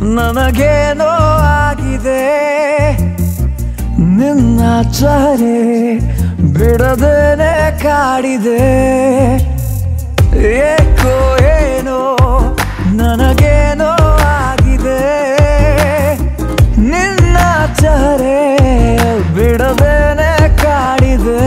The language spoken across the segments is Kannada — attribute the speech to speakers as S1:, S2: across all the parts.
S1: ನನಗೇನೋ ಆಗಿದೆ ನಿನ್ನ ಚಹರೆ ಬಿಡದೇನೆ ಕಾಡಿದೆ ಏಕೋ ಏನೋ ನನಗೇನೋ ಆಗಿದೆ ನಿನ್ನ ಚಹರೆ ಬಿಡದೇನೆ ಕಾಡಿದೆ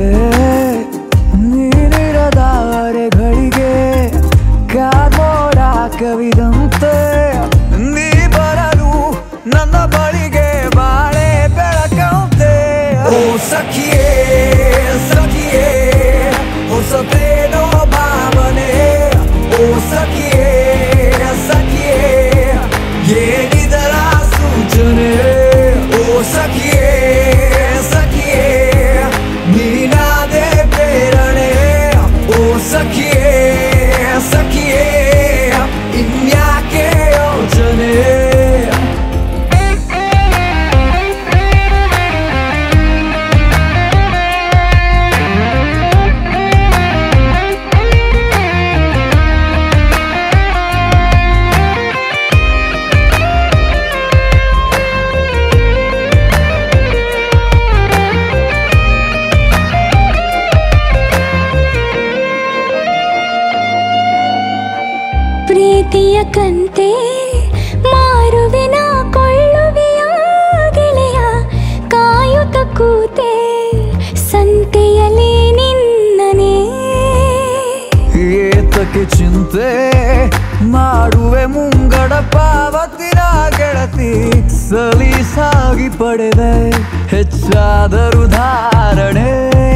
S1: ನೀನಿರದವರೆಗಳಿಗೆ ಕಾಮೋಡ ಕವಿದಂತೆ ನೀ ಬರಲು ನನ್ನ ಬಳಿಗೆ ಬಾಳೆ ಬೆಳಕಂತೆ ಓ ಸಖಿಯೇ ಸಖಿಯೇ ಹೊಸತೇನೋ ಭಾವನೆ ಓ ಸಖಿಯೇ ಸಖಿಯೇ ಏನಿದರ ಸೂಚನೆ ಓ ಸಖಿಯೇ ಸಖಿಯೇ ನೀನಾದೆ ಪ್ರೇರಣೆ ಓ ಸಖಿಯೇ ಸಖಿಯೇ ಇನ್ಯಾಕೆ ಯೋಚನೆ
S2: ಪ್ರೀತಿಯ ಕಂತೆ ಮಾರುವೆನ ಕೊಳ್ಳುವೆಯ ಗೆಳೆಯ ಕಾಯುತ್ತ ಕೂತೆ ಸಂತೆಯಲ್ಲಿ ನಿನ್ನನೇ
S1: ಏತಕ್ಕೆ ಚಿಂತೆ ಮಾಡುವೆ ಮುಂಗಡ ಪಾವತಿನ ಗೆಳತಿ ಸಲೀಸಾಗಿ ಪಡೆದೆ ಹೆಚ್ಚಾದರೂ ಧಾರಣೆ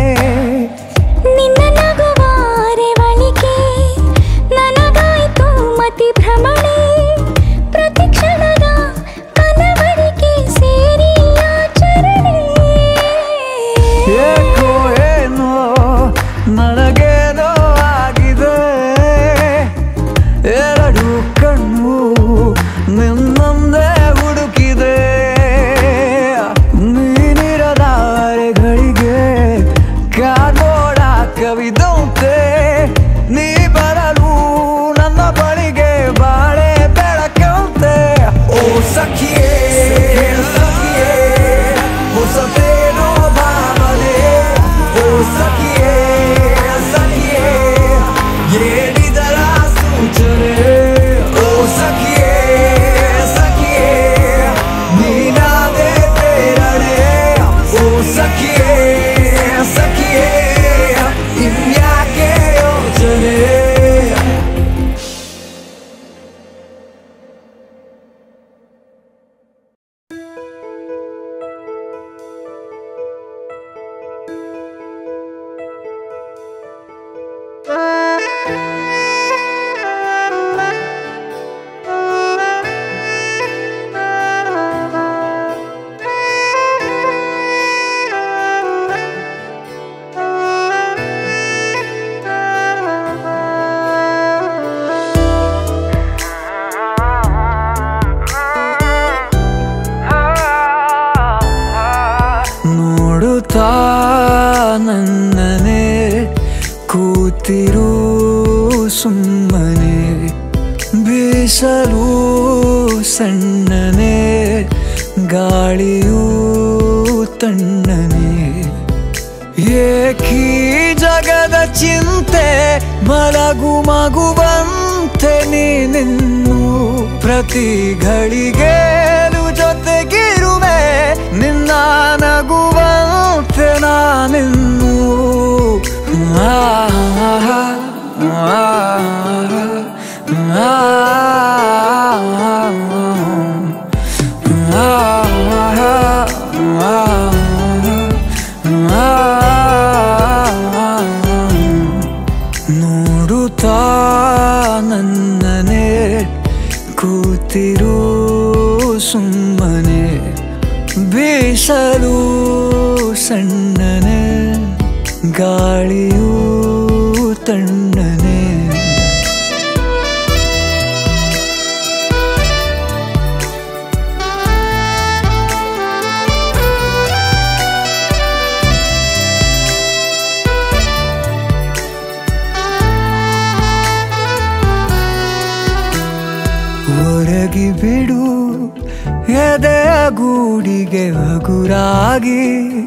S2: ನಿನ್ನ ನಗುವಾರೆ ಬಳಿಕೆ ನನಗಾಯ್ತು ಮತಿ ಭ್ರಮಣೆ ಪ್ರತಿ ಕ್ಷಣದ ಕನವರಿಕೆ ಸೇರಿ ಆಚರಣೆ
S1: ಏಕೋ ಏನೋ ನನಗೇನೋ ಆಗಿದೆ ಎರಡು ಕಣ್ಣು ನಿನ್ನೊಂದೇ ಹುಡುಕಿದೆ ನೀನಿರದಾರೆಗಳಿಗೆ ಕಾಗೋಡ ಕವಿದಂತೆ ನೀ ಬರಲು ನನ್ನ ಬಳಿಗೆ ಬಾಳೆ ಬೆಳಕಂತೆ ಓ ಸಖಿಯೇ ಸಖಿಯೇ ಹೊಸತೇನೋ ಭಾವನೆ ಓ ಸಖಿಯೇ ಸಖಿಯೇ ಏನಿದರ ಸೂಚನೆ ಓ ಸಖಿಯೇ ಸಖಿಯೇ ನೀನಾದೆ ಪ್ರೇರಣೆ ಓ ಸಖಿಯೇ ಸಖಿಯೇ ಇನ್ಯಾಕೆ ಯೋಚನೆ ನೋಡುತ್ತಾ ನನ್ನನೆ ಕೂತಿರು ಸುಮ್ಮನೆ ಬೀಸಲು ಸಣ್ಣನೆ ಗಾಳಿಯೂ ತಣ್ಣನೆ ಏಕೀ ಜಗದ ಚಿಂತೆ ಮಲಗು ಮಗುವಂತೆ ನೀನಿನ್ನು ಪ್ರತಿ ಘಳಿಗೆಲು ಜೊತೆಗಿರುವೆ ನಿನ್ನ ನಗುವಂತೆ ನಾನಿನ್ನು ಆ, ಆ, ಆ, ನೋಡುತ್ತಾ ನನ್ನನೆ ಕೂತಿರು ಸುಮ್ಮನೆ ಬೀಸಲು ಸಣ್ಣನೆ ಗಾಳಿಯೂ ತಣ್ಣನೆ ಹೊರಗಿ ಬಿಡು ಎದೆಯ ಗೂಡಿಗೆ ಹಗುರಾಗಿ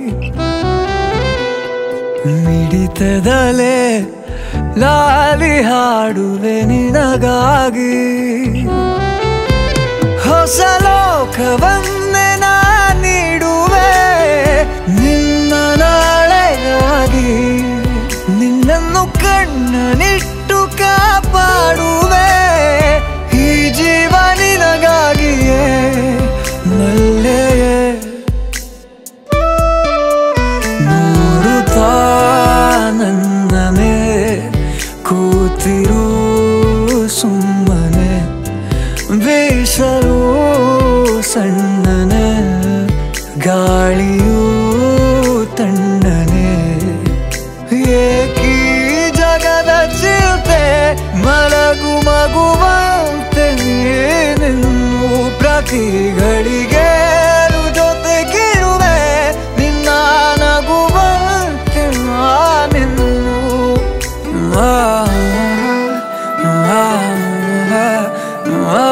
S1: ಮಿಡಿತದಲೆ ಲಾಲಿ ಹಾಡುವೆ ನಿನಗಾಗಿ ಹೊಸ ಲೋಕವನ್ನೇ ನಾ ನೀಡುವೆ ನಿನ್ನ ನಾಳೆಯಾಗಿ ನಿನ್ನನ್ನು ಕಣ್ಣನಿಟ್ಟು ಕಾಪಾಡುವೆ ಈ ಜೀವ ನಿನಗಾಗಿಯೇ ಮಲ್ಲೆಯೇ ನೋಡುತ್ತಾ ನನ್ನನೆ ಕೂತಿರು ಸುಮ್ಮನೆ ಬೀಸಲು ಸಣ್ಣನೆ ಗಾಳಿಯೂ ತಣ್ಣನೆ ಏಕೀ ಜಗದ ಚಿಲ್ತೆ ಮಲಗು ಮಗುವಂತೆ ನೀನಿನ್ನು ಪ್ರತಿ ಗಳಿಗೆ ಜೊತೆಗಿರುವೆ ನಿನ್ನ ನಗುವಂತೆ ನಾನಿನ್ನು ಆ, ಆ, ಆ,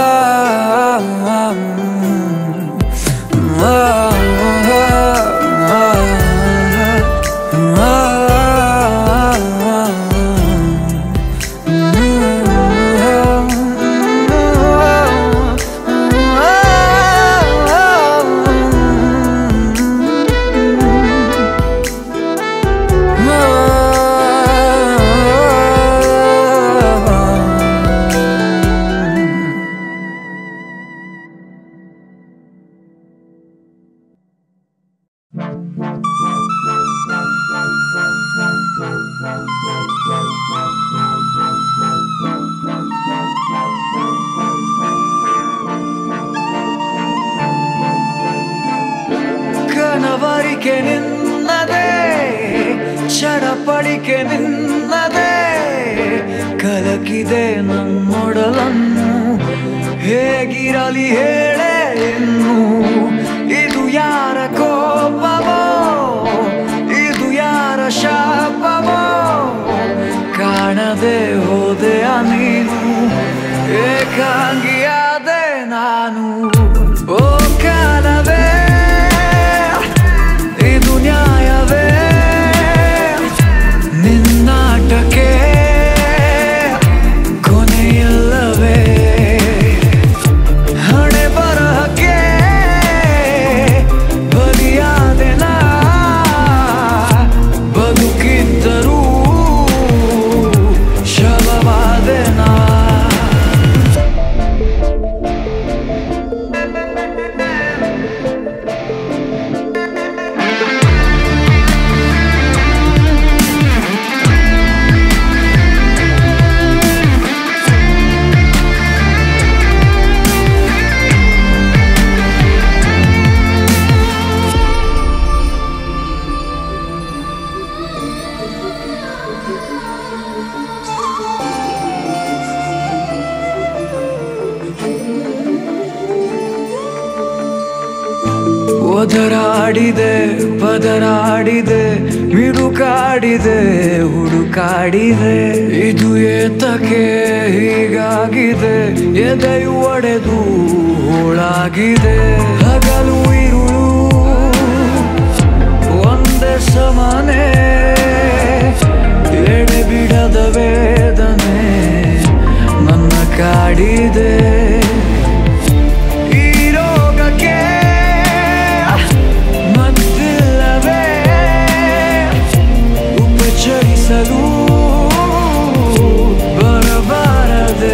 S1: ಕನವರಿಕೆ ನಿನ್ನದೇ ಚಡಪಡಿಕೆ ನಿನ್ನದೇ ಕಲಕಿದೆ ನನ್ನೊಡಲನ್ನು ಹೇಗಿರಲಿ ಹೇಳೆ ಇನ್ನು ಇದು ಯಾರ ಕೋಪವೋ ಇದು ಯಾರ ಶಾಪವೋ ಕಾಣದೆ ಹೋದೆಯ ನೀನು ಏಕಾಂಗಿಯಾದೆ ನಾನು ಓ ಕಾಲವೇ ಇದು ನ್ಯಾಯವೇ ನಿನ್ನಾಟಕ್ಕೆ ಕೊನೆಯಲ್ಲವೇ ಹಣೆ ಬರಹಕ್ಕೆ ಬಲಿಯಾದೆನ ಬದುಕಿದ್ದರೂ ಶವವಾದೆನಾ ಒದರಾಡಿದೆ ಬದರಾಡಿದೆ ಮಿಡುಕಾಡಿದೆ ಹುಡುಕಾಡಿದೆ ಇದು ಏತಕ್ಕೆ ಹೀಗಾಗಿದೆ ಎದೆಯು ಒಡೆದು ಹೋಳಾಗಿದೆ ಹಗಲು ಇರುಳು ಒಂದೇ ಸಮಾನೆ ಎಡೆ ಬಿಡದ ವೇದನೆ ನನ್ನ ಕಾಡಿದೆ ಈ ರೋಗಕ್ಕೆ ಮದ್ದಿಲ್ಲವೇ ಉಪಚರಿಸಲು ಬರಬಾರದೆ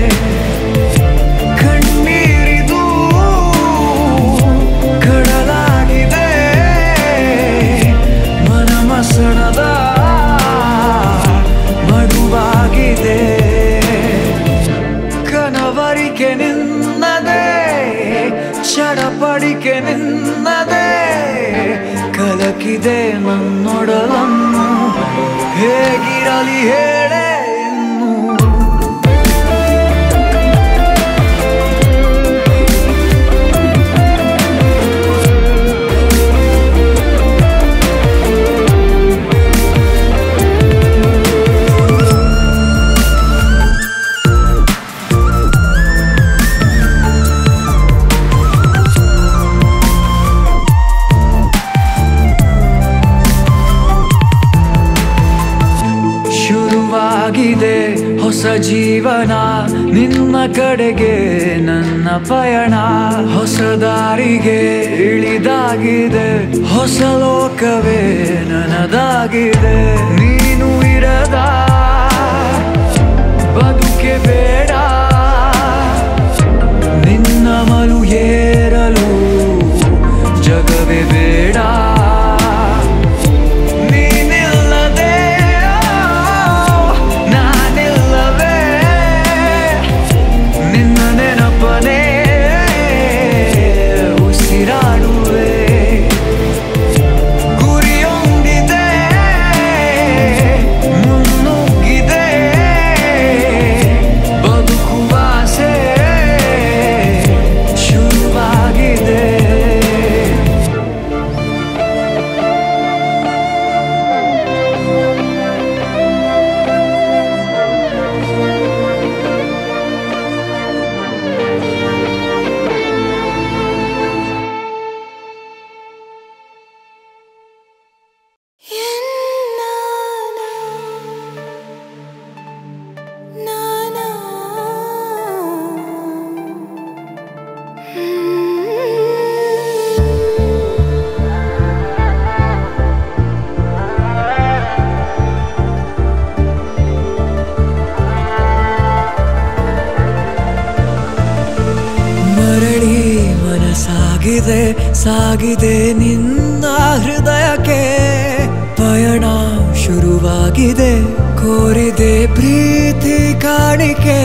S1: ಕಣ್ಣೀರಿದು ಕಡಲಾಗಿದೆ ಮನಮಸಣದ ಮಡುವಾಗಿದೆ ಕನವರಿಕೆ ನಿನ್ನದೇ ಚಡಪಡಿಕೆ ನಿನ್ನದೇ ಕಲಕಿದೆ ನನ್ನೊಡಲನ್ನು ಹೇಗಿರಲಿ ಹೇಳೆ ಇನ್ನು ಜೀವನ ನಿನ್ನ ಕಡೆಗೆ ನನ್ನ ಪಯಣ ಹೊಸ ದಾರಿಗೆ ಇಳಿದಾಗಿದೆ ಹೊಸ ಲೋಕವೇ ನನದಾಗಿದೆ ನೀನು ಇರದ ಬದುಕೆ ಬೇಡ ನಿನ್ನ ಮಲು ಏರಲು ಜಗವೇ ಬೇಡ ನೀನಿಲ್ಲದೆ ನಾನಿಲ್ಲವೇ ನಿನ್ನ ನೆನಪನೇ ಉಸಿರಾಡುವೆ ಗುರಿಯೊಂದಿದೆ ಮುನ್ನುಗ್ಗಿದೆ ಬದುಕುವ ಆಸೆ ಶುರುವಾಗಿದೆ ಮರಳಿ ಮನಸಾಗಿದೆ ಸಾಗಿದೆ ನಿನ್ನ ಹೃದಯಕ್ಕೆ ಪಯಣ ಶುರುವಾಗಿದೆ ಕೋರಿದೆ ಪ್ರೀತಿ ಕಾಣಿಕೆ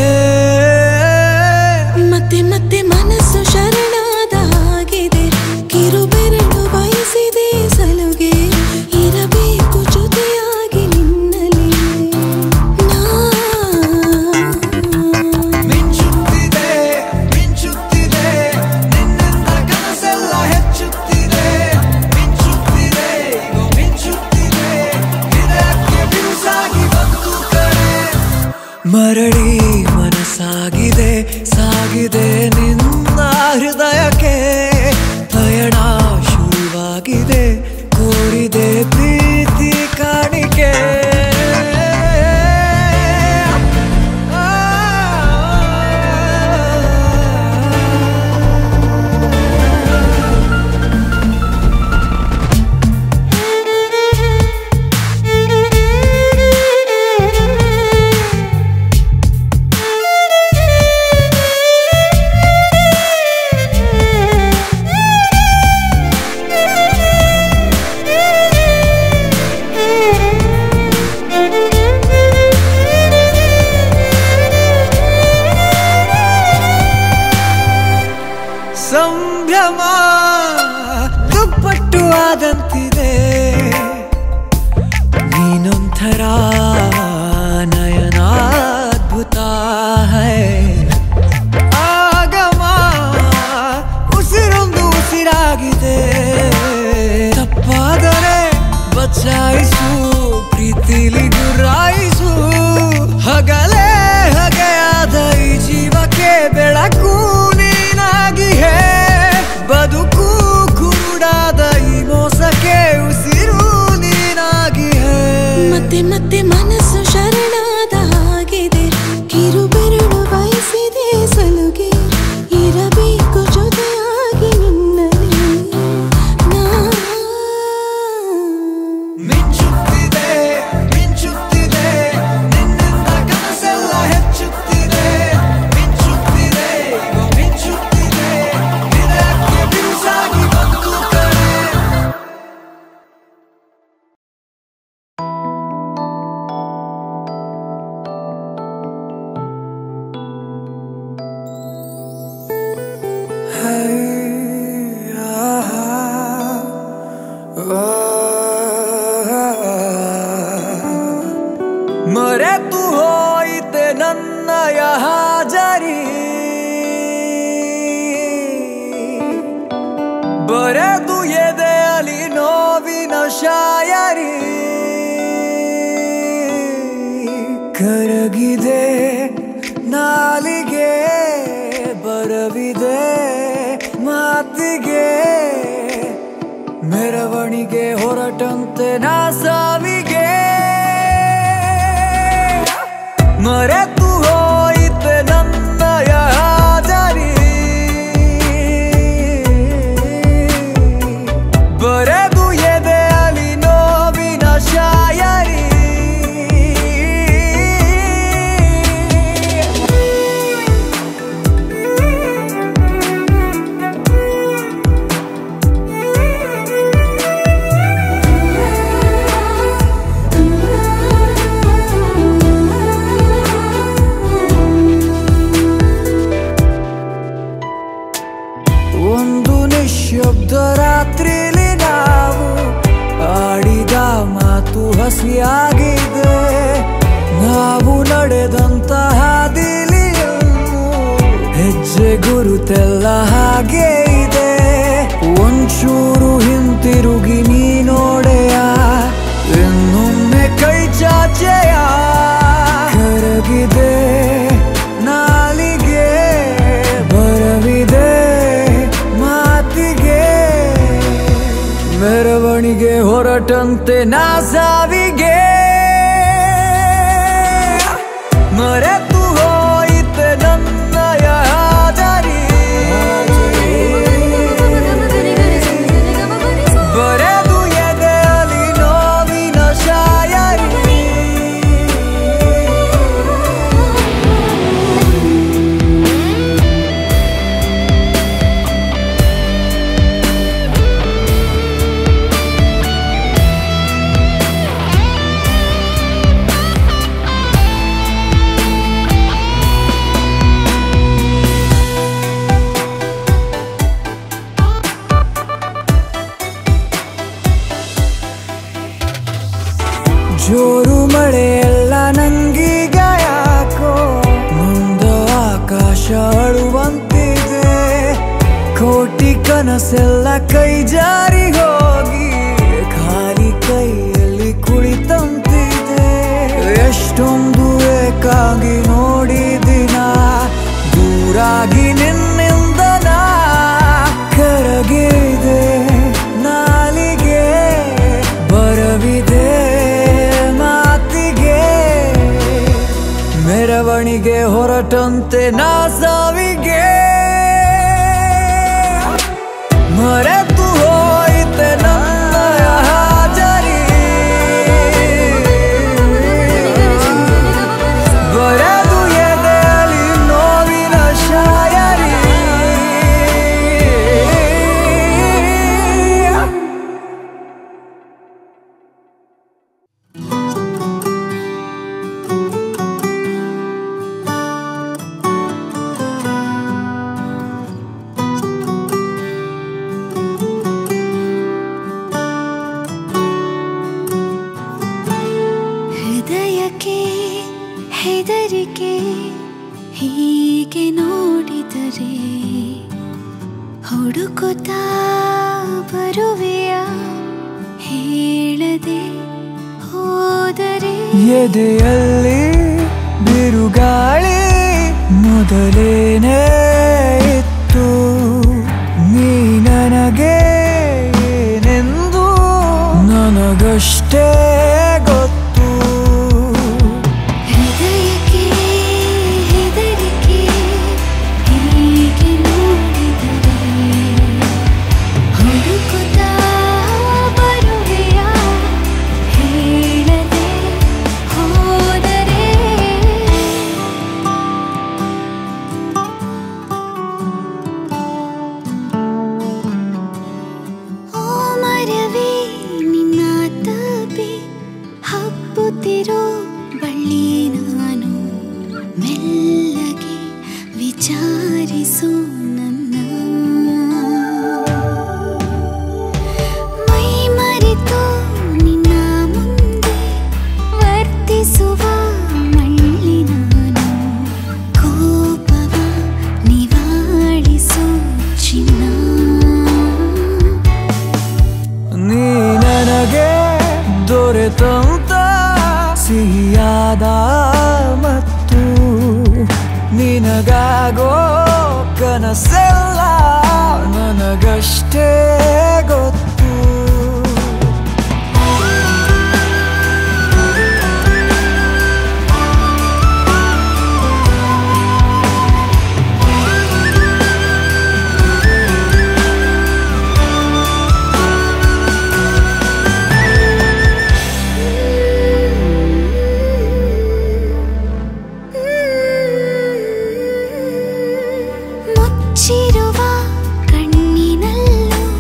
S2: ಮತ್ತೆ ಮತ್ತೆ ಮನಸ್ಸು ಶರಣಾದ ಹಾಗಿದೆ ಕಿರುಬೆರಳು ಬಯಸಿದೆ ಸಲುಗೆ ಇರಬೇಕು ಜೊತೆಯಾಗಿ ನಿನ್ನಲಿ ನಾ
S1: ಮಿಂಚುತ್ತಿದೆ ಮಿಂಚುತ್ತಿದೆ ನಿನ್ನಿಂದ ಕನಸೆಲ್ಲ ಹೆಚ್ಚುತ್ತಿದೆ ಮಿಂಚುತ್ತಿದೆ ಇದು ಮಿಂಚುತ್ತಿದೆ ಇದಕ್ಕೆ ಬಿರುಸಾಗಿ ಬಂತು ಕರೆ ಮರಳಿ ಮನಸ್ಸಾಗಿದೆ ಸಾಗಿದೆ ನಿನ್ನ ಹೃದಯಕ್ಕೆ ಪಯಣ ಶುರುವಾಗಿದೆ ಕೋರಿದೆ ಪ್ರೀತಿ ಕಾಣಿಕೆ ಸಂಭ್ರಮ ದುಪ್ಪಟ್ಟು ಆದಂತಿದೆ ನೀನೊಂಥರ ನಯನಾದ್ಭುತ ಹೈ ಆಗಮ ಉಸಿರೊಂದು ಉಸಿರಾಗಿದೆ ತಪ್ಪಾದರೆ ಬಚಾಯಿಸು ಪ್ರೀತಿಲಿ ಗುರಾಯಿಸು ಹಗಲೇ ಹಗೆಯಾದ ಈ ಜೀವಕ್ಕೆ ಬೆಳಕು ನೀನಾಗಿ ಹೇ ಬದುಕು ಕುರುಡಾದ ಈ ಮೋಸಕ್ಕೆ ಉಸಿರು ನೀನಾಗಿ ಹೇ
S2: ಮತ್ತೆ ಮತ್ತೆ ಮನಸ್ಸು ಶರಣಾದ ಹಾಗಿದೆ ಕಿರುಬೆರಳು ಬಯಸಿದೆ ಸಲುಗೆ ಇರಬೇಕು ಜೊತೆಯಾಗಿ ನಿನ್ನಲಿ ನಾ
S1: ಮಿಂಚುತ್ತಿದೆ ಮಿಂಚುತ್ತಿದೆ ನಿನ್ನಿಂದ ಕನಸೆಲ್ಲ ಹೆಚ್ಚುತ್ತಿದೆ ಮಿಂಚುತ್ತಿದೆ ಇದು ಮಿಂಚುತ್ತಿದೆ ಇದಕ್ಕೆ ಬಿರುಸಾಗಿ ಬಂತು ಕರೆ ಮರೆತು ಹೋಯಿತೆ ನನ್ನಯ ಹಾಜರಿ ಬರೆದು ಎದೆಯಲಿ ನೋವಿನ ಶಾಯರಿ ಕರಗಿದೆ ನಾಲಿಗೆ ಬರವಿದೆ ಮಾತಿಗೆ ಮೆರವಣಿಗೆ ಹೊರಟಂತೆ ನಾ ಸಾವಿಗೆ ಮರೆತು ಒಂದು ನಿಶಬ್ದ ರಾತ್ರಿಲಿ ನಾವು ಆಡಿದ ಮಾತು ಹಸಿಯಾಗಿದೆ ನಾವು ನಡೆದಂತ ಹಾದಿಲಿಯನ್ನು ಹೆಜ್ಜೆ ಗುರುತೆಲ್ಲ ಹಾಗೆ ಇದೆ ಒಂಚೂರು ಹಿಂತಿರುಗಿ ನೀ ನೋಡೆಯ ಇನ್ನೊಮ್ಮೆ ಕೈ ಚಾಚೆಯ ಕರಗಿದೆ ನಾಲಿಗೆ ಬರವಿದೆ ಮಾತಿಗೆ ಮೆರವಣಿಗೆ ಹೊರಟಂತೆ ನಾ ಸಾವಿಗೆ ಮರೆತು ಹೋಯಿತೆ ನನ್ನಯ ಹಾಜರಿ ಬರೆದು ಎದೆಯಲ್ಲಿ ನೋವಿನ ಶಾಯರಿ ಜೋರು ಮಳೆಯೆಲ್ಲ ನಂಗೀಗ ಯಾಕೋ ಮುಂದ ಆಕಾಶ ಅಳುವಂತಿದೆ ಕೋಟಿ ಕನಸೆಲ್ಲ ಕೈ ಜಾರಿ ಹೋಗಿ ಖಾಲಿ ಕೈಯಲ್ಲಿ ಕುಳಿತಂತಿದೆ ಎಷ್ಟೊಂದು ಏಕಾಗಿ ನೋಡಿದಿನ ದೂರಾಗಿ ನಿನ್ನಿಂದ ನಾ ಕರಗಿದೆ ನಾಲಿಗೆ ಬರವಿದೆ ಮಾತಿಗೆ ಮೆರವಣಿಗೆ ಹೊರಟಂತೆ ನಾ ಸಾವಿಗೆ ಮರೆತು ಹೋಯಿತೆ ನನ್ನಯ ಹಾಜರಿ ಬರೆದು ಎದೆಯಲ್ಲಿ ನೋವಿನ ಶಾಯರಿ
S2: ಹೃದಯಕ್ಕೆ ಹೆದರಿಕೆ ಹೀಗೆ ನೋಡಿದರೆ ಹುಡುಕುತ್ತಾ ಬರುವೆಯ ಹೇಳದೆ ಹೋದರೆ
S1: ಎದೆಯಲ್ಲಿ ಬಿರುಗಾಳಿ ಮೊದಲೇನೇ ಇತ್ತು ನೀ ನನಗೆ ಏನೆಂದು ನನಗಷ್ಟೇ ಗೊತ್ತು
S2: ಹೃದಯಕ್ಕೆ ಹೆದರಿಕೆ ಹೀಗೆ ನೋಡಿದರೆ ಹುಡುಕುತ್ತಾ ಬರುವೆಯ ಹೇಳದೆ ಹೋದರೆ ಓ ಮರವೇ ನಿನ್ನ ತಪಿ ಹಬ್ಬುತ್ತಿರೋ ಬಳ್ಳಿ ನಾನು ಮೆಲ್ಲಗೆ ವಿಚಾರಿಸು ನನ್ನ ಮೈ ಮರೆತು ನಿನ್ನ ಮುಂದೆ ವರ್ತಿಸುವ ಮಳ್ಳಿ ನಾನು ಕೋಪವ ನಿವಾಳಿಸು ಚಿನ್ನ
S1: ನೀ ನನಗೆ ದೊರೆತಂತ ಸಿಹಿಯಾದ ಮತ್ತು ನಿನಗಾಗೋ ಕನಸೆಲ್ಲ ನನಗಷ್ಟೇ ಗೊತ್ತು
S2: ಮುಚ್ಚಿರುವ ಕಣ್ಣಿನಲ್ಲೂ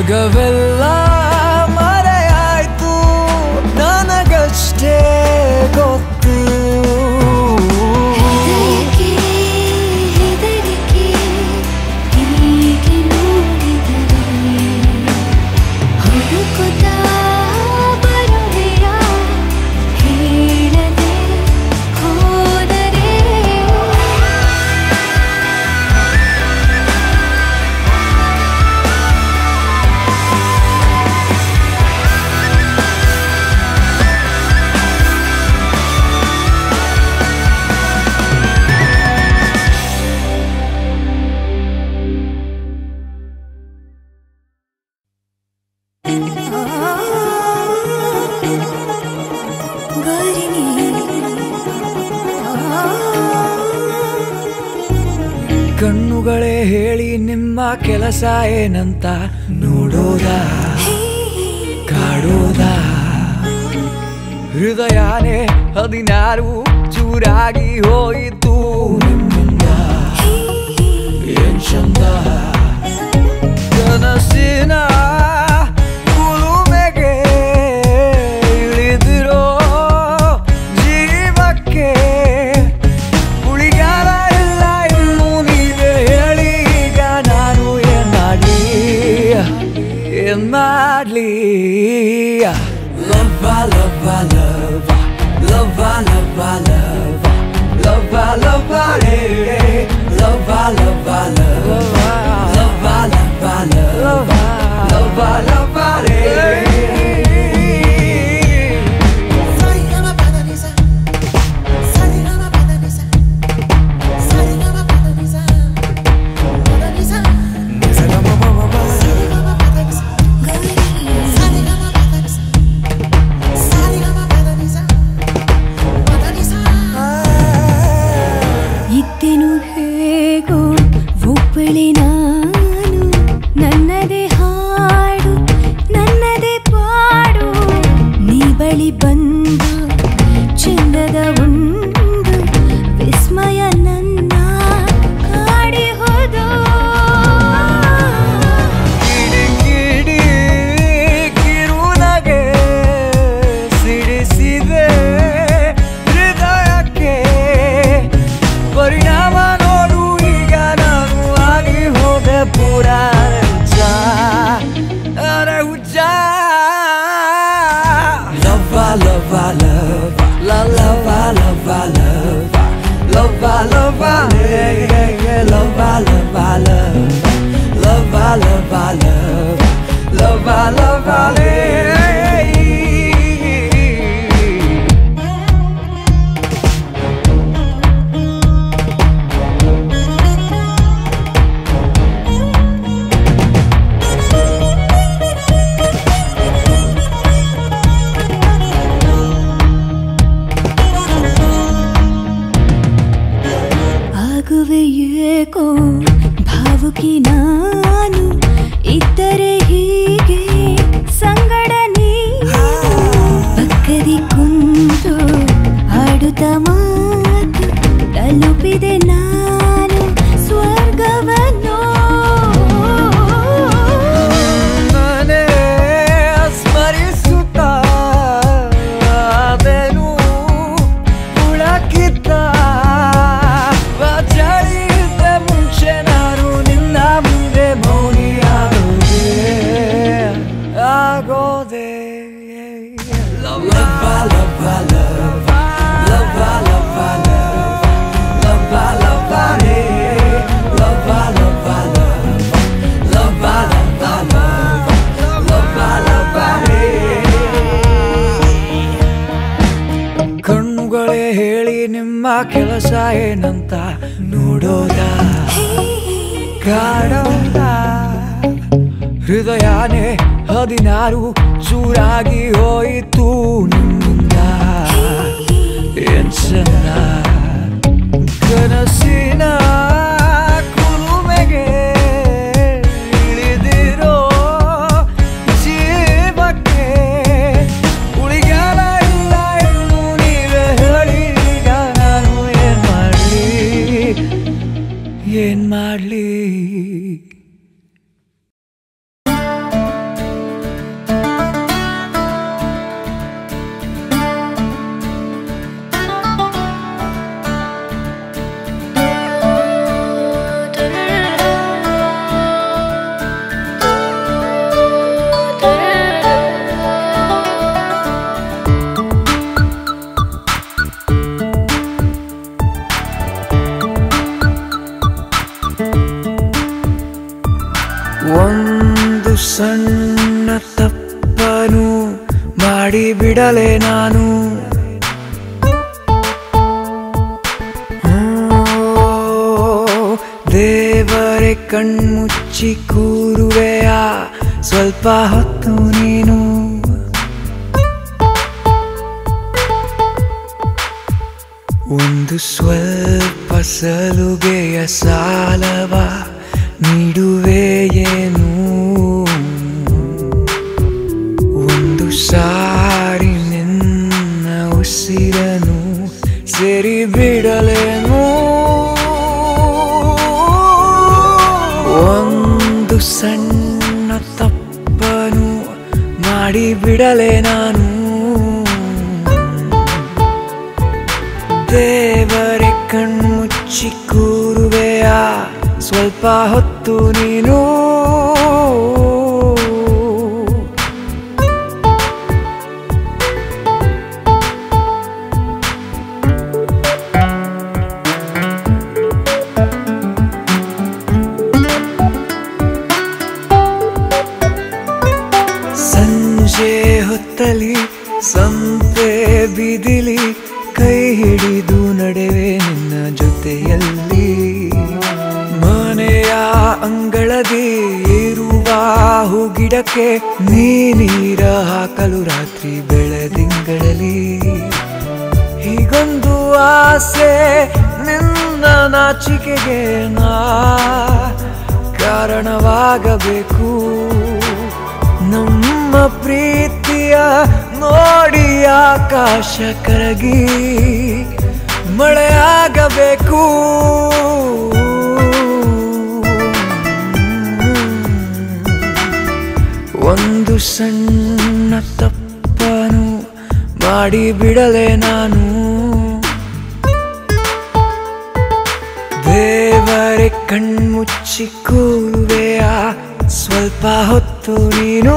S1: ಜಗವೆಲ್ಲ ಮರೆಯಾಯ್ತು ನನಗಷ್ಟೇ ಗೊತ್ತು
S2: ಹೃದಯಕ್ಕೆ ಹೆದರಿಕೆ ಹೀಗೆ ನೋಡಿದರೆ ಹುಡುಕುತ್ತಾ ಬರುವೆಯ ಹೇಳದೆ ಹೋದರೆ
S1: ಕಣ್ಣುಗಳೇ ಹೇಳಿ ನಿಮ್ಮ ಕೆಲಸ ಏನಂತ ನೋಡೋದ ಕಾಡೋದ ಹೃದಯನೇ ಹದಿನಾರು ಚೂರಾಗಿ ಹೋಯಿತು ನಿಮ್ಮಿಂದ ಏನ್ ಚಂದ ಕನಸಿನ ಕುಲುಮೆಗೆ ಇಳಿದಿರೋ ಜೀವಕ್ಕೆ ಉಳಿಗಾಲ ಇಲ್ಲ ಇನ್ನು ನೀವೇ ಹೇಳಿ ಈಗ ನಾನು ಏನ್ ಮಾಡ್ಲಿ ಏನ್ ಮಾಡ್ಲಿ ಲವ್ವ ಲವ್ವ ಲವ್ವ ಲವ್ವ ಲವ್ವ ಲವ್ವ ಲವ್ವ ಲವ್ವ ರೇ ಲವ್ವ ಲವ್ವ ಲವ್ವ ಲವ್ವ ಲವ್ವ ಲವ್ವ ಲವ್ವ ಲವ್ವ ರೇ
S2: ಇದ್ದೆನು ಹೇಗೋ ಒಬ್ಬಳೆ ನಾನು ನನ್ನದೇ ಹಾಡು ನನ್ನದೇ ಪಾಡು ನೀ ಬಳಿ ಬಂದು ಚಂದದ ಒಂದು ವಿಸ್ಮಯ ನನ್ನ ಕಾಡಿ ಹೋದೋ
S1: ಕಿಡಿ ಕಿಡಿ ಕಿರುನಗೆ ಸಿಡಿಸಿದೆ ಹೃದಯಕ್ಕೆ ಪರಿಣಾಮ ನೋಡು ಈಗ ನಾನು ಆಗಿ ಹೋದೆ ಪೂರ ಹುಚ್ಚ ಅರೆ ಹುಚ್ಚ ಲವ್ವ ಲವ್ವ ಲವ್ವ ಲವ್ವ ಲವ್ವ ಲವ್ವ ಲವ್ವ ಲವ್ವ ಲವ್ವ ಲವ್ವ ಲವ್ವ ಲವ್ವ ಲವ್ವ ಲವ್ವ ಲವ್ವ ಲವ್ವ
S2: ಆಗುವೆ ಏಕೋ ಭಾವುಕಿ ನಾನು ಇದ್ದರೆ ಹೀಗೆ ಸಂಗಡ ನೀನು ಪಕ್ಕದಿ ಕುಂತು ಆಡುತ್ತ ಮಾತು ತಲುಪಿದೆ ನಾನು ಸ್ವರ್ಗವನ್ನು
S1: ಮನೆ ಸ್ಮರಿಸುತ್ತ ಆದೆನು ಹುಳಕಿತ್ತ ಚಳಿದ ಮುಂಚೆ ನಾನು ನಿನ್ನ ಮುಂದೆ ಮೌನಿಯಾಗೋದೆ ಆಗೋದೆ ಲವ್ವ ಲವ್ವ ಲವ್ವ ಲವ್ವ ಲವ್ವ ಲವ್ವ ಲವ್ವ ರೇ ಲವ್ವ ಲವ್ವ ಲವ್ವ ಲವ್ವ ಲವ್ವ ಲವ್ವ ಲವ್ವ ರೇ ಕಣ್ಣುಗಳೇ ಹೇಳಿ ನಿಮ್ಮ ಕೆಲಸ ಏನಂತ ನೋಡೋದ ಕಾಡೋದ ಹೃದಯನೇ ಹದಿನಾರು ಚೂರಾಗಿ ಹೋಯಿತು ನಿಮ್ಮಿಂದ ಏನ್ ಚಂದ ಕನಸಿನ ಕುಲುಮೆಗೆ ಇಳಿದಿರೋ ಜೀವಕ್ಕೆ ಉಳಿಗಾಲ ಇಲ್ಲ ಇನ್ನು ನೀವೇ ಹೇಳಿ ಈಗ ನಾನು ಏನ್ ಮಾಡ್ಲಿ ಏನ್ ಮಾಡ್ಲಿ ಸಣ್ಣ ತಪ್ಪನು ಮಾಡಿ ಬಿಡಲೆ ನಾನು ಓ, ದೇವರೇ ಕಣ್ಮುಚ್ಚಿ ಕೂರುವೆಯ ಸ್ವಲ್ಪ ಹೊತ್ತು ನೀನು ಒಂದು ಸ್ವಲ್ಪ ಸಲುಗೆಯ ಸಾಲವ ನೀಡುವೆಯೇನು ಒಂದು ಸಾರಿ ನಿನ್ನ ಉಸಿರನು ಸೇರಿ ಬಿಡಲೇನು ಒಂದು ಸಣ್ಣ ತಪ್ಪನು ಮಾಡಿ ಬಿಡಲೆ ನಾನು ದೇವರೇ ಕಣ್ಮುಚ್ಚಿ ಕೂರುವೆಯ ಸ್ವಲ್ಪ ಹೊತ್ತು ನೀನು ಸಂಜೆ ಹೊತ್ತಲಿ ಸಂತೆ ಬಿದಿಲಿ ಕೈ ಹಿಡಿದು ನಡೆವೆ ನಿನ್ನ ಜೊತೆಯಲ್ಲಿ ಮನೆಯ ಅಂಗಳದಿ ಇರುವ ಹೂಗಿಡಕ್ಕೆ ನೀ ನೀರ ಹಾಕಲು ರಾತ್ರಿ ಬೆಳದಿಂಗಳಲ್ಲಿ ಹೀಗೊಂದು ಆಸೆ ನಿನ್ನ ನಾಚಿಕೆಗೆ ನಾ ಕಾರಣವಾಗಬೇಕು ನಮ್ಮ ಪ್ರೀತಿಯ ನೋಡಿ ಆಕಾಶ ಕರಗಿ ಮಳೆಯಾಗಬೇಕು ಒಂದು ಸಣ್ಣ ತಪ್ಪನು ಮಾಡಿ ಬಿಡಲೆ ನಾನು ದೇವರೇ ಕಣ್ಮುಚ್ಚಿ ಕೂರುವೆಯ ಸ್ವಲ್ಪ ಹೊತ್ತು ನೀನು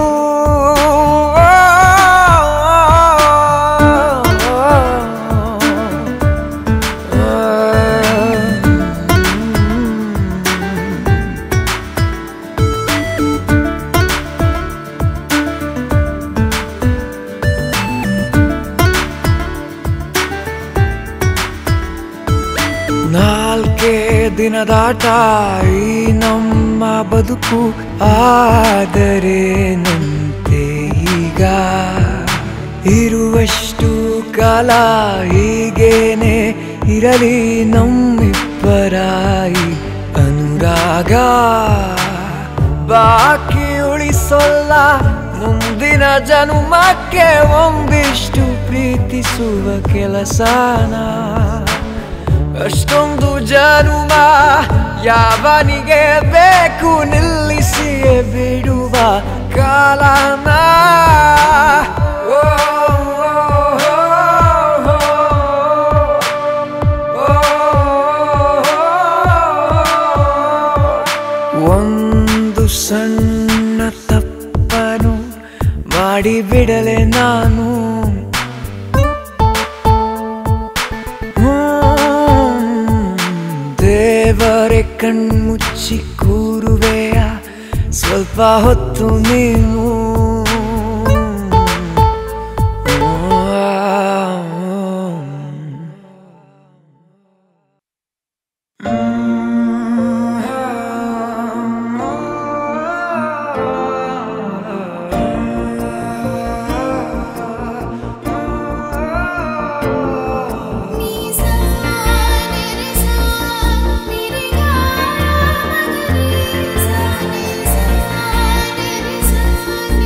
S1: ನಾಲ್ಕೇ ದಿನದಾಟ ಈ ನಮ್ಮ ಬದುಕು ಆದರೆ ನಂತೆ ಈಗ ಇರುವಷ್ಟು ಕಾಲ ಹೀಗೇನೆ ಇರಲಿ ನಮ್ಮಿಬ್ಬರಾಯಿ ಅನುರಾಗ ಬಾಕಿ ಉಳಿಸೋಲ್ಲ ಮುಂದಿನ ಜನುಮಕ್ಕೆ ಒಂದಿಷ್ಟು ಪ್ರೀತಿಸುವ ಕೆಲಸನ ಅಷ್ಟೊಂದು ಜನುಮ ಯಾವನಿಗೆ ಬೇಕು ನಿಲ್ಲಿಸಿಯೇ ಬಿಡುವ ಕಾಲನ ಓ, ಓ, ಓ, ಓ. ಒಂದು ಸಣ್ಣ ತಪ್ಪನು ಮಾಡಿ ಬಿಡಲೆ ನಾನು ದೇವರೇ ಕಣ್ಮುಚ್ಚಿ ಕೂರುವೆಯ ಸ್ವಲ್ಪ ಹೊತ್ತು ನೀವು
S2: ನೀಸಾ ನಿರಿಸಾ ನಿರಿಗಾ ಮಗರಿಸಾ ನೀಸಾ ನಿರಿಸಾ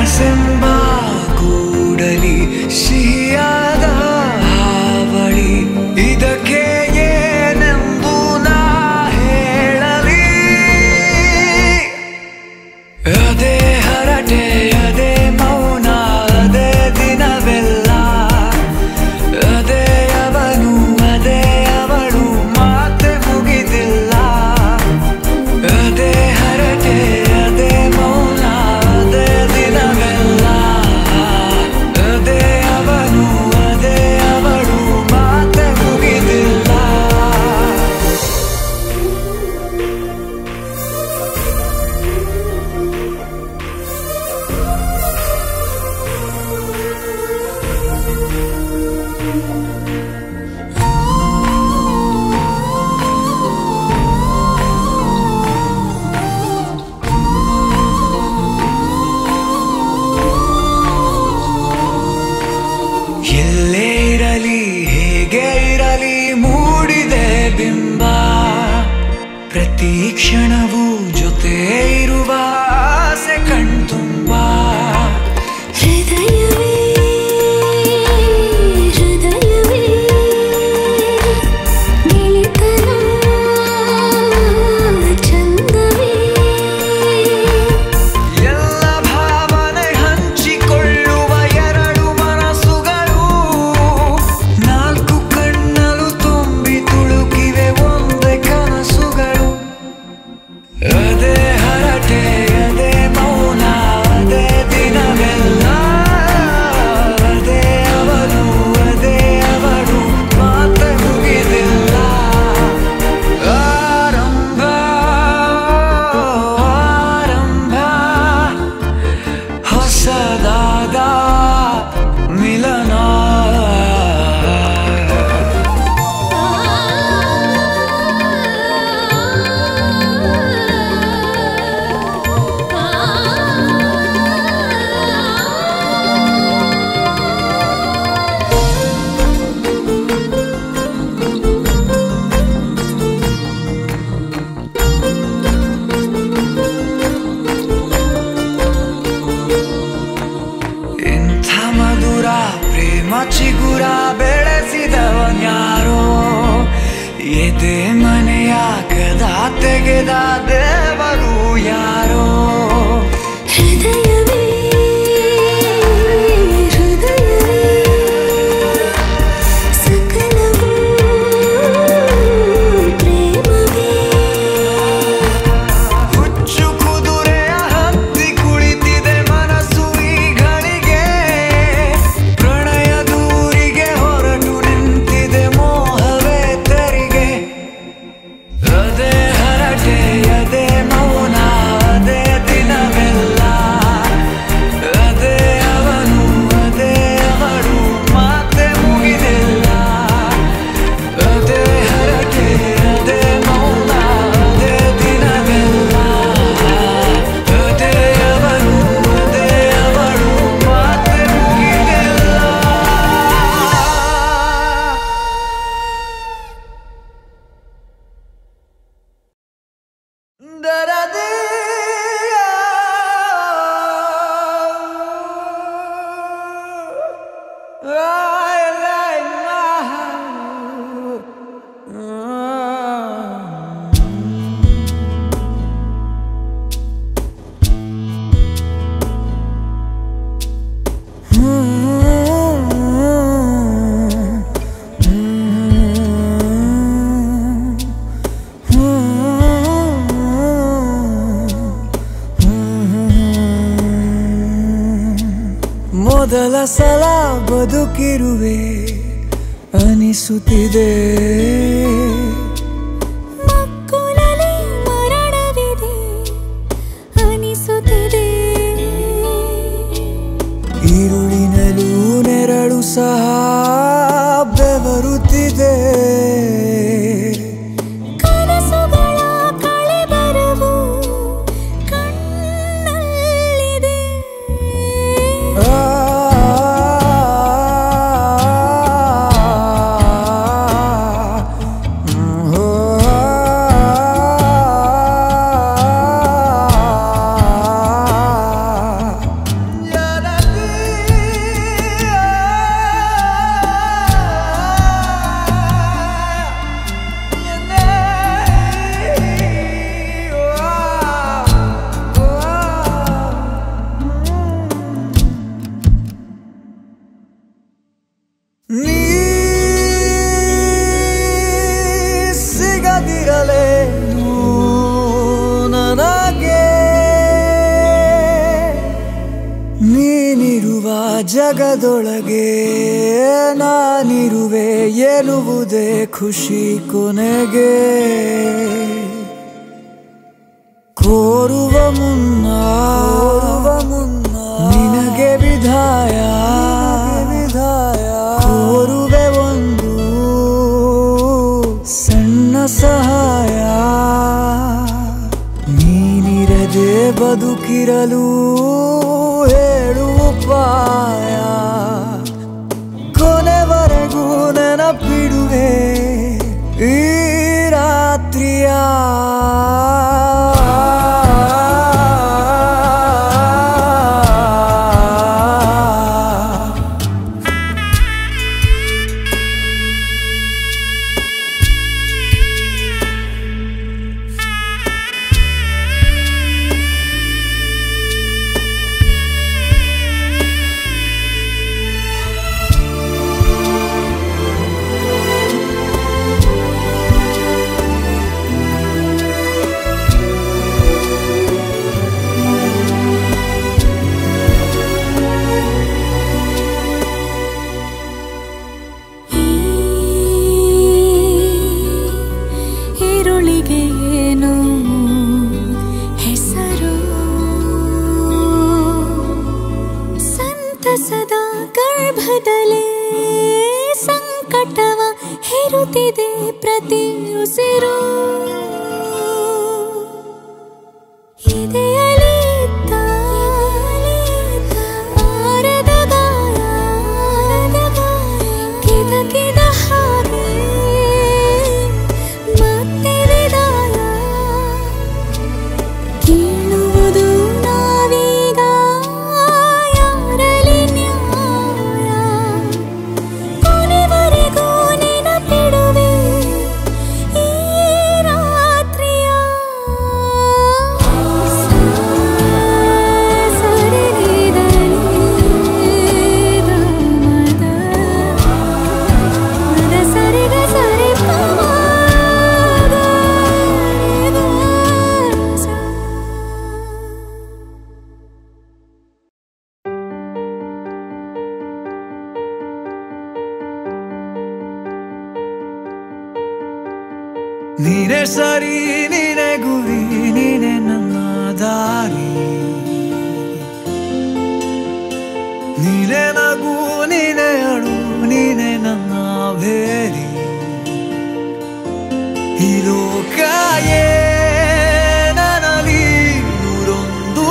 S1: ಕನಸೆಂಬ ಕೂಡಲಿ ಸಿಹಿಯಾದ ಹಾವಳಿ ಇದಕ್ಕೆ ಏನೆಂದು ನಾ ಹೇಳಲಿ ಅದೇ ಹರಟೆ ಅದೇ ಮೌನ ಅದೇ ದಿನವೆಲ್ಲ ಅದೇ ಅವನು ಅದೇ ಅವಳು ಮಾತೆ ಮುಗಿದಿಲ್ಲ ಅದೇ ಹರಟೆ ಅದೇ ಮೌನ ಅದೇ ದಿನವೆಲ್ಲ ಅದೇ ಅವನು ಅದೇ ಅವಳು ಮಾತೆ ಮುಗಿದಿಲ್ಲ ಎಲ್ಲೇ ಇರಲಿ ಹೇಗೆ ಇರಲಿ ಮೂಡಿದೆ ಬಿಂಬ ಪ್ರತಿ ಕ್ಷಣವೂ ಜೊತೆ ಇರುವ ಆಸೆ ಕಣ್ತುಂಬ
S2: ಹೃದಯವೇ ಹೃದಯವೇ ಗೆಳೆತನ ಚಂದವೇ
S1: ಎಲ್ಲ ಭಾವನೆ ಹಂಚಿಕೊಳ್ಳುವ ಎರಡು ಮನಸ್ಸುಗಳು ನಾಲ್ಕು ಕಣ್ಣಲು ತುಂಬಿ ತುಳುಕಿವೆ ಒಂದೇ ಕನಸುಗಳು ಅದೇ ಹರಟೆ ಅದೇ ಮೌನ ಅದೇ ದಿನವೆಲ್ಲ ಅದೇ ಅವನು ಅದೇ ಅವಳು ಮಾತೆ ಮುಗಿದಿಲ್ಲ ಆರಂಭ ಆರಂಭ ಹೊಸದಾದ ಮಿಲನ ಇಂಥ ಮಧುರ ಪ್ರೇಮ ಚಿಗುರ ಬೆಳೆಸಿದವನ್ಯಾರೋ ಎದೆ ಮನೆಯ ಕದ ತೆಗೆದ ದೇವರು ಯಾರೋ
S2: ಹೃದಯವೇ ಹೃದಯವೇ ಸಕಲವೂ ಪ್ರೇಮವೇ
S1: ಹುಚ್ಚು ಕುದುರೆಯ ಹತ್ತಿ ಕುಳಿತಿದೆ ಮನಸ್ಸು ಈಗಳಿಗೆ ಪ್ರಣಯ ದೂರಿಗೆ ಹೊರಟು ನಿಂತಿದೆ ಮೋಹವೇ ತೆರಿಗೆ ಅದೇ ಹರಟೆ ಅದೇ ಮೌನ ಅದೇ ದಿನವೆಲ್ಲ ಅದೇ ಅವನು ಅದೇ ಅವಳು ಮಾತೆ ಮುಗಿದಿಲ್ಲ ಅದೇ ಹರಟೆ ಅದೇ ಮೌನ ಅದೇ ದಿನವೆಲ್ಲ ಅದೇ ಅವನು ಅದೇ ಅವಳು ಮಾತೆ ಮುಗಿದಿಲ್ಲ ಮೊದಲ ಸಲ ಬದುಕಿರುವೆ ಅನಿಸುತ್ತಿದೆ
S2: ಮಕ್ಕಳಲ್ಲಿ ಮರಣವಿದೆ ಅನಿಸುತ್ತಿದೆ
S1: ಈರುಳಿನಲ್ಲೂ ನೆರಳು ಸಹ ಬೆವರುತ್ತಿದೆ
S2: ಕನಸುಗಳ ಕಳೆಬರವು ಕಣ್ಣಲ್ಲಿದೆ
S1: ಆ ನೀನಿರುವ ಜಗದೊಳಗೆ ನಾನಿರುವೆ ಎನ್ನುವುದೇ ಖುಷಿ ಕೊನೆಗೆ ಕೋರುವ ಮುನ್ನ ಮುನ್ನ ನಿನಗೆ ವಿಧಾಯ ವಿಧಾಯ ಕೋರುವೆ ಒಂದು ಸಣ್ಣ ಸಹಾಯ ನೀನಿರದೆ ಬದುಕಿರಲು ಹೇಳು ಉಪಾಯ ಕೊನೆವರೆಗೂ ನೆನಪಿಡುವೆ ಈ ರಾತ್ರಿಯ
S2: ಈರುಳಿಗೆ ಏನು ಹೆಸರು ಸಂತಸದ ಗರ್ಭದಲ್ಲೇ ಸಂಕಟವ ಹೇರುತ್ತಿದೆ ಪ್ರತಿ ಉಸಿರು ಇದೆಯಲಿ ಆರದ ಗಾಯ ಕಿದಕಿದ ಹಾಗೆ ಮತ್ತೆ ವಿದಾಯ ಕೇಳುವುದು ನಾವೀಗ ಯಾರಲಿ ನ್ಯಾಯ ಕೊನೆವರೆಗೂ ನೆನಪಿಡುವೆ ಈ ರಾತ್ರಿಯ ಸರಿಗ ಸರಿ
S1: ನೀನೆ ಸರಿ ನೀನೆ ಗುರಿ ನೀನೆ ನನ್ನ ದಾರಿ ನೀನೆ ನಗು ನೀನೆ ಅಳು ನೀನೆ ನನ್ನ ಬೇರಿ ಈ ಲೋಕ ಏನಲಿ ನೂರೊಂದು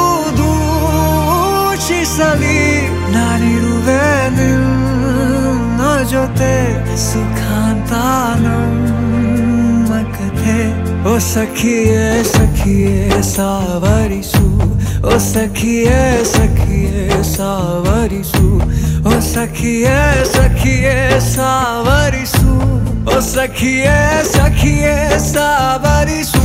S1: ದೂಷಿಸಲಿ ನಾನಿರುವೆ ನಿನ್ನ ಜೊತೆ ಸುಖಾಂತ ನಮ್ಮ ಕಥೆ ಓ ಸಖಿಯೇ ಸಖಿಯೇ ಸಾವರಿಸು ಓ ಸಖಿಯೇ ಸಖಿಯೇ ಸಾವರಿಸು ಓ ಸಖಿಯೇ ಸಖಿಯೇ ಸಾವರಿಸು ಓ ಸಖಿಯೇ ಸಖಿಯೇ ಸಾವರಿಸು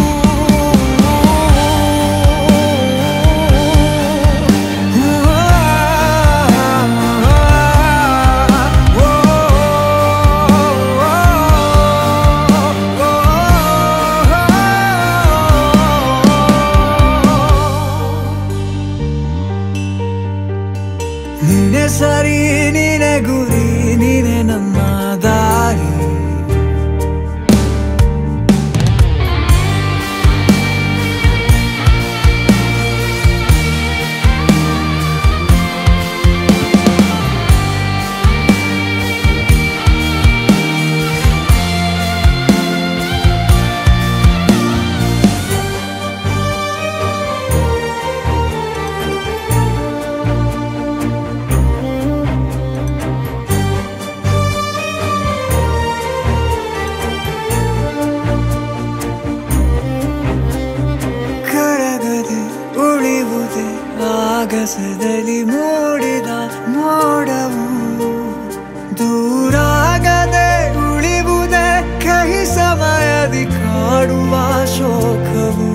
S1: ನೀನೆ ಸರಿ ನೀನೆ ಗುರಿ ನೀನೆ ನನ್ನ ದಾರಿ ಕರಗದೆ ಉಳಿವುದೇ ಆಗಸದಲ್ಲಿ ಮೂಡಿದ ಮೋಡವು ದೂರಾಗದೆ ಉಳಿವುದೇ ಕಹಿ ಸಮಯದಿ ಕಾಡುವ ಶೋಕವು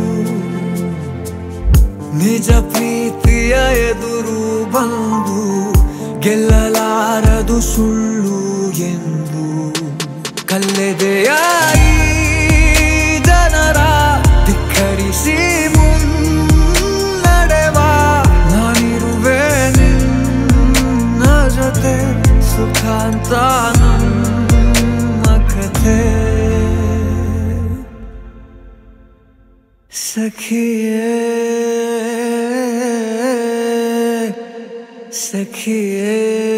S1: ನಿಜ ಪ್ರೀತಿಯ ಎದುರು ಬಂದು ಗೆಲ್ಲಲಾರದು ಸುಳ್ಳು ಎಂದು ಕಲ್ಲೆದೆಯಾಯಿ ಜನರ ಧಿಕ್ಕರಿಸಿ ಮುನ್ನಡೆವ ನಾನಿರುವೆ ನಿನ್ನ ಏಕಾಂತ ನಮ್ಮ ಕಥೆ ಸಖಿಯೇ ಸಖಿಯೇ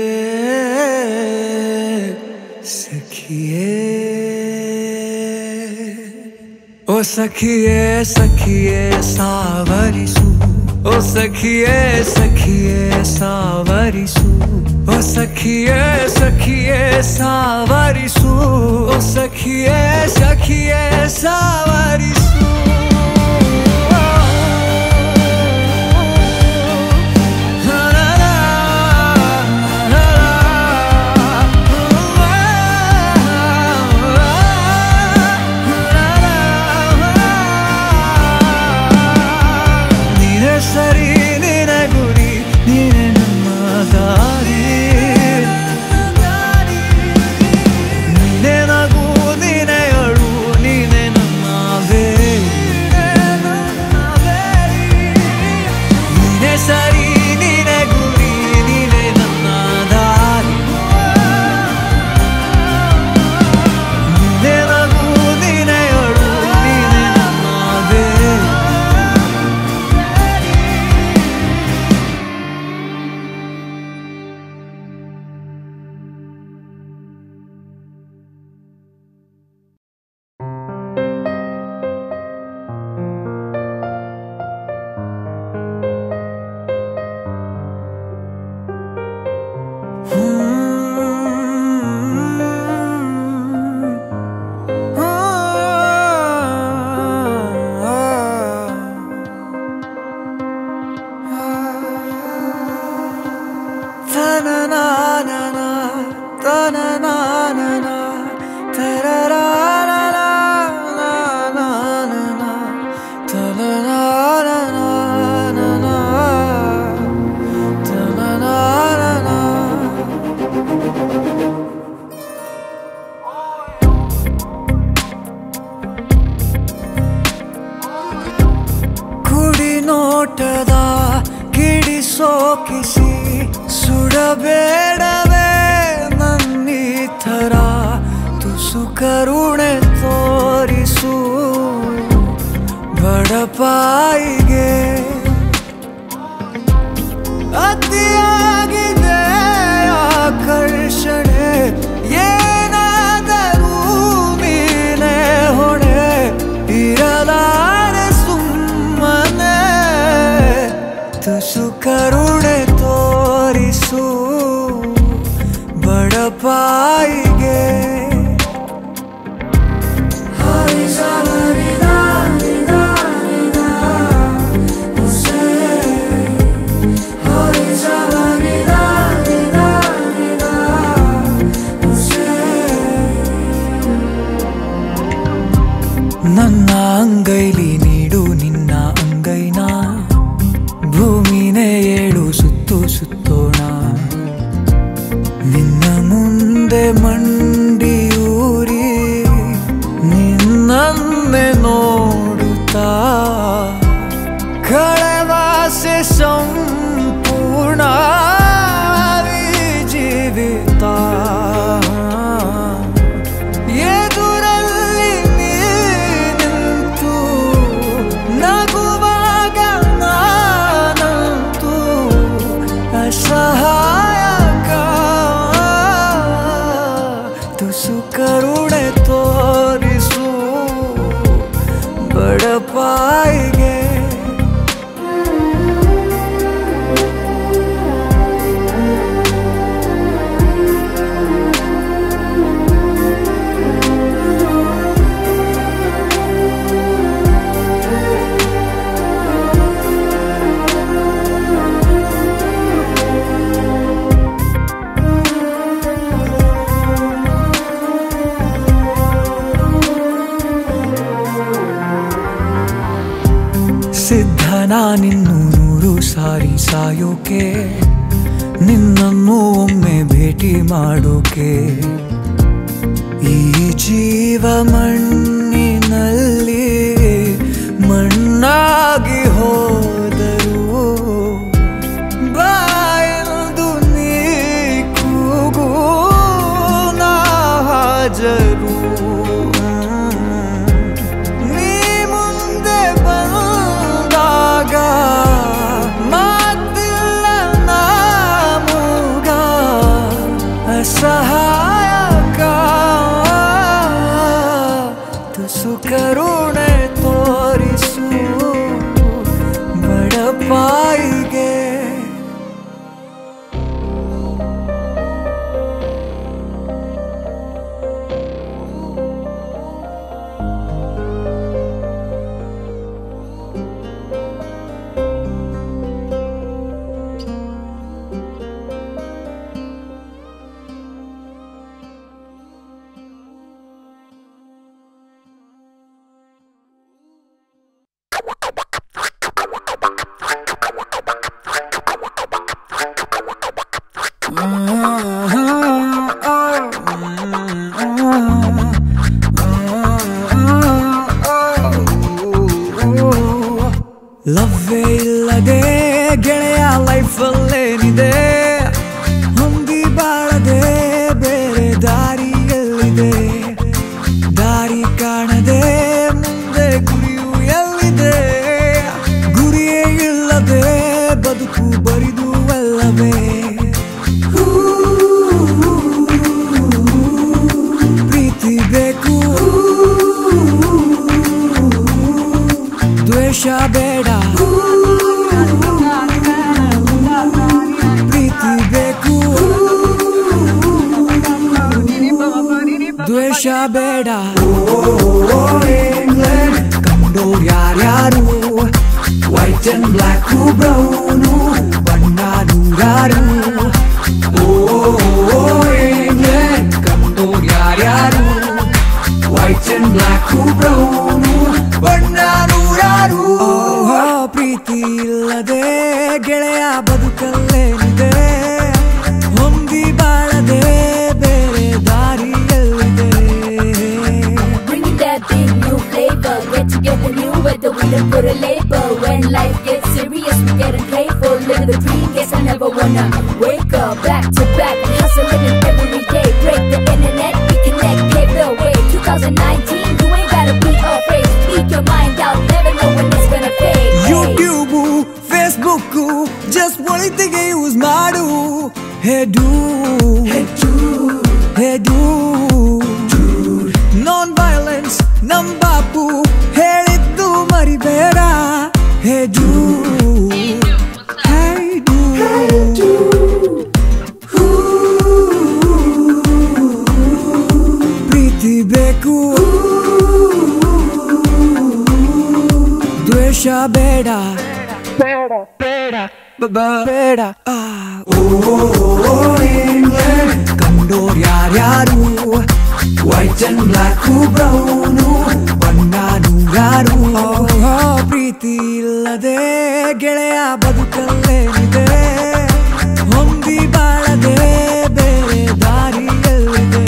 S1: ಸಖಿಯೇ ಓ ಸಖಿಯೇ ಸಖಿಯೇ ಸಾವರಿಸು ಓ ಸಖಿಯೇ ಸಖಿಯೇ ಸಾವರಿಸು ಓ ಸಖಿಯೇ ಸಖಿಯೇ ಸಾವರಿಸು ಓ ಸಖಿಯೇ ಸಖಿಯೇ ಸಾವರಿಸು ನೀನೆ ಸರಿ ನಿನ ಗುರಿ ನೀನೆ ನಮ್ಮ ದಾರಿ ನೀನೆ ನಗು ನೀನೆ ಅಳು ನೀನೆ ನಮ್ಮ ಬೇರೆ ನೀನೆ ಸರಿ ನೀನೆ ಗುರಿ ನೀನೆ ನನ್ನ ದಾರಿ ನೀನೆ ನಗು ನೀನೆ ಅಳು ನೀನೆ ನಮ್ಮ ಬೇರೆ ಕುಡಿ ನೋಟದ ಕಿಡಿ ಸೋಕಿಸಿ ಸುಡಬೇಡವೇ ನನ್ನಿ ಥರ ತುಸು ಕರುಣೆ ತೋರಿಸು ಬಡಪಾಯಿಗೆ ಅತಿಯಾಗಿದೆ ಆಕರ್ಷಣೆ ಏನಾದರೂ ನೀನೆ ಹೊಣೆ ಇರಲಾರೆ ಸುಮ್ಮನೆ ತುಸು ಕರುಣೆ ತೋರಿಸು ಬಡಪಾಯಿಗೆ ನನ್ನ ಅಂಗೈಲಿ ನೀಡು ನಿನ್ನ ಅಂಗೈನ ಭೂಮಿನೇ ಏಳು ಸುತ್ತು ಸುತ್ತೋಣ ನಿನ್ನ ಮುಂದೆ ಮಂಡಿಯೂರಿ ನಿನ್ನನ್ನೇ ನೋಡುತ್ತಾ ಕಳವಾಸೆ ಸಂಪೂರ್ಣ ಜೀವಿತ ಎದುರಲ್ಲಿ ನೀ ನಿಂತು ನಗುವಾಗ ನಾನಂತೂ ಅಸಹಾಯಕ ತುಸು ಕರುಣೆ ತೋರಿಸು ಬಡಪಾಯಿಗೆ ಸಿದ್ಧ ನಾನಿನ್ನು ನೂರು ಸಾರಿ ಸಾಯೋಕೆ ನಿನ್ನನ್ನು ಒಮ್ಮೆ ಭೇಟಿ ಮಾಡೋಕೆ ಈ ಜೀವ ಮಣ್ಣಿನಲ್ಲಿ ಮಣ್ಣಾಗಿ ಹೋದರು ಬಾಯಲ್ದು ನೀ ಕೂಗು ಹಾಜರು ನೀ ಮುಂದೆ ಬಂದಾಗ ಮಾತಿಲ್ಲ ನಾಮೂಗ ಅಸಹಾಯಕ ತುಸು ಕರುಣೆ ತೋರಿಸು ಬಡಪಾಯಿಗೆ ಲವ್ವೇ ಇಲ್ಲದೆ ಗೆಳೆಯ ಲೈಫಲ್ಲೇನಿದೆ ಹೊಂದಿ ಬಾಳದೆ ಬೇರೆ ದಾರಿಯಲ್ಲಿದೆ ದಾರಿ ಕಾಣದೆ ಮುಂದೆ ಗುರಿಯು ಎಲ್ಲಿದೆ ಗುರಿಯೇ ಇಲ್ಲದೆ ಬದುಕು ಬರಿದು ಅಲ್ಲವೇ ಪ್ರೀತಿ ಬೇಕು ದ್ವೇಷ ಬೇಡ ಪ್ರೀತಿ ಬೇಕು ದ್ವೇಷ ಬೇಡ ಕಂಡೋರ್ ಯಾರ್ಯಾರು ವೈಟ್ ಅಂಡ್ ಬ್ಲ್ಯಾಕ್ ಬ್ರೌನು ಬಣ್ಣ ನೂರಾರು ಓ ಇಂಗ್ಲೆಂಡ್ ಕಂಡೋರ್ ಯಾರ್ಯಾರು ವೈಟ್ ಅಂಡ್ ಬ್ಲ್ಯಾಕ್ ಬ್ರೌನು ಬಣ್ಣ ನೂರಾರು ಪ್ರೀತಿ ಇಲ್ಲದೆ ಗೆಳೆಯ ಬದುಕಲ್ಲೇನಿದೆ ಹೊಂದಿ ಬಾಳದೆ ಬೇರೆ ದಾರಿಯಲ್ಲಿದೆ
S3: Bringing that big new flavor. Get together new weather, we done put a label. When life gets serious, we getting playful. Living the dream, guess I never wanna wake up. Back to back, hustling it every day. Break the internet, we connect, pave the way. 2019, you ain't gotta be afraid. Speak your mind out, never know when it's gonna fade. Hey.
S1: YouTube Facebook just ಒಳಿತಿಗೆ ಯೂಸ್ ಮಾಡು ಹೆಡು ಹೆಡು ನಾನ್ ವೈಲೆನ್ಸ್ ನಮ್ ಬಾಪು ಹೇಳಿದ್ದು ಮರಿಬೇಡ ಹೆಡು ಹೆಡು ಪ್ರೀತಿ ಬೇಕು ದ್ವೇಷ ಬೇಡ ಬೇಡ ಬೇಡ ಬೇಡ ಆ, ಓ ಇಂಗ್ಲೆಂಡ್ ಕಂಡೋರ್ ಯಾರ್ಯಾರು ವೈಟ್ ಅಂಡ್ ಬ್ಲ್ಯಾಕ್ ಬ್ರೌನು ಬಣ್ಣ ನೂರಾರು ಓ, ಪ್ರೀತಿ ಇಲ್ಲದೆ ಗೆಳೆಯ ಬದುಕಲ್ಲೇನಿದೆ ಹೊಂದಿ ಬಾಳದೆ ಬೇರೆ ದಾರಿಯಲ್ಲಿದೆ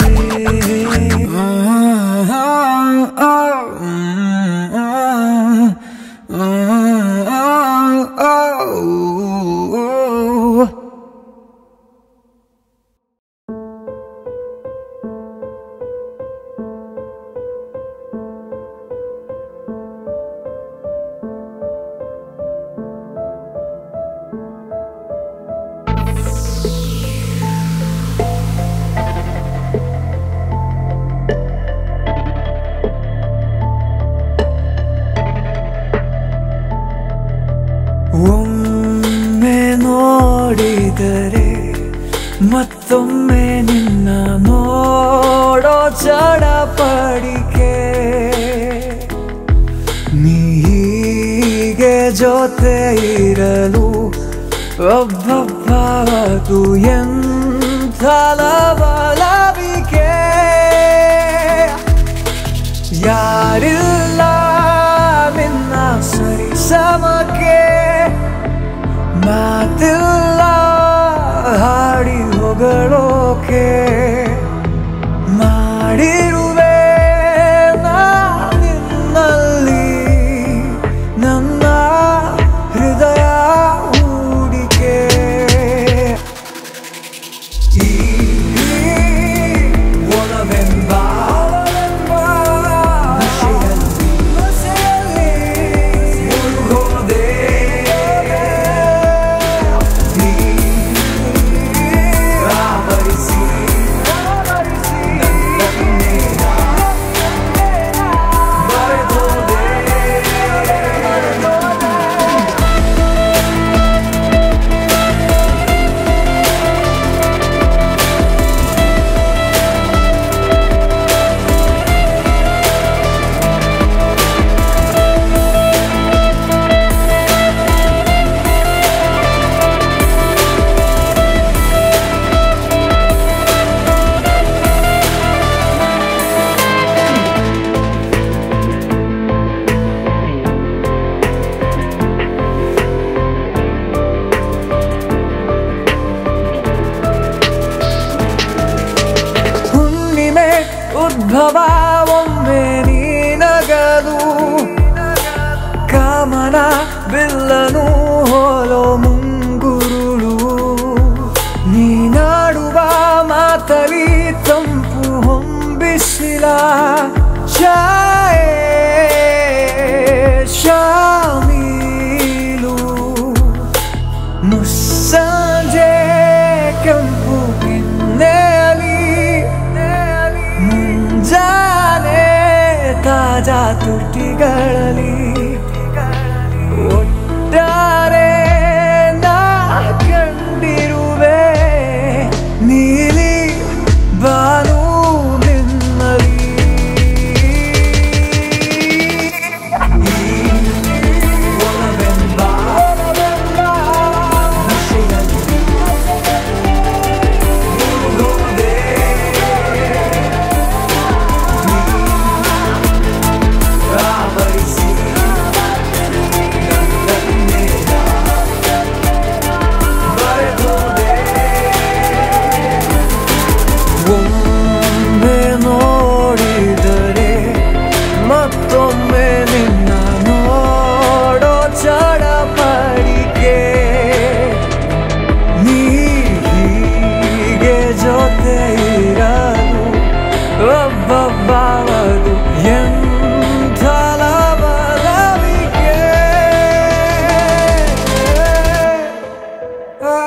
S1: ಒಮ್ಮೆ ನೋಡಿದರೆ ಮತ್ತೊಮ್ಮೆ ನಿನ್ನ ನೋಡೋ ಚಡಪಡಿಕೆ ನೀ ಹೀಗೆ ಜೊತೆ ಇರಲು ಒಬ್ಬಬ್ಬದು ಎಂಥ ಲವಲವಿಕೆ ಯಾರಿಲ್ಲ ನಿನ್ನ ಸರಿ ಸಮಕ್ಕೆ ಮಾತಿಲ್ಲ ಹಾಡಿ ಹೊಗಳೋಕೆ ಮಾಡಿರುವೆ ನಾ ನಿನ್ನಲ್ಲಿ ನನ್ನ ಹೃದಯ ಹೂಡಿಕೆ ಈ ಒಲವೆಂಬ ಅನುಭವ ಒಮ್ಮೆ ನೀನಗದು ಕಾಮನ ಬಿಲ್ಲನು ಹೋಲೋ ಮುಂಗುರುಳು ನೀನಾಡುವ ಮಾತಲಿ ತಂಪು ಹೊಂಬಿಸಿಲ ಛಾಯೆ ಶಾಮೀಲು ಮುಸ್ಸಂಜೆ ಕೆಂಪು ಬೆನ್ನೆಲಿ ಮುಂಜಾನೆ ತಾಜಾ ತುಟಿಗಳಲ್ಲಿ ಒಟ್ಟಾರೆ ನಾ ಕಂಡಿರುವೆ ನೀಲಿ ಬಾನು ನಿನ್ನಲಿ ಒಲವೆಂಬ ವಿಷಯದಲ್ಲಿ ಮುಳುಗೋದೆ. ನೀ ಆವರಿಸಿ ನನ್ನನ್ನೇ ಬರೆದೋದೆ. ಒಮ್ಮೆ ನೋಡಿದರೆ ಮತ್ತೊಮ್ಮೆ ನಿನ್ನ ನೋಡೋ ಚಡಪಡಿಕೆ ನೀ ಹೀಗೆ ಜೊತೆ ಇರಲು ಒಬ್ಬಬ್ಬವದು ಎಂಥ ಲವಲವಿಕೆ ಆ,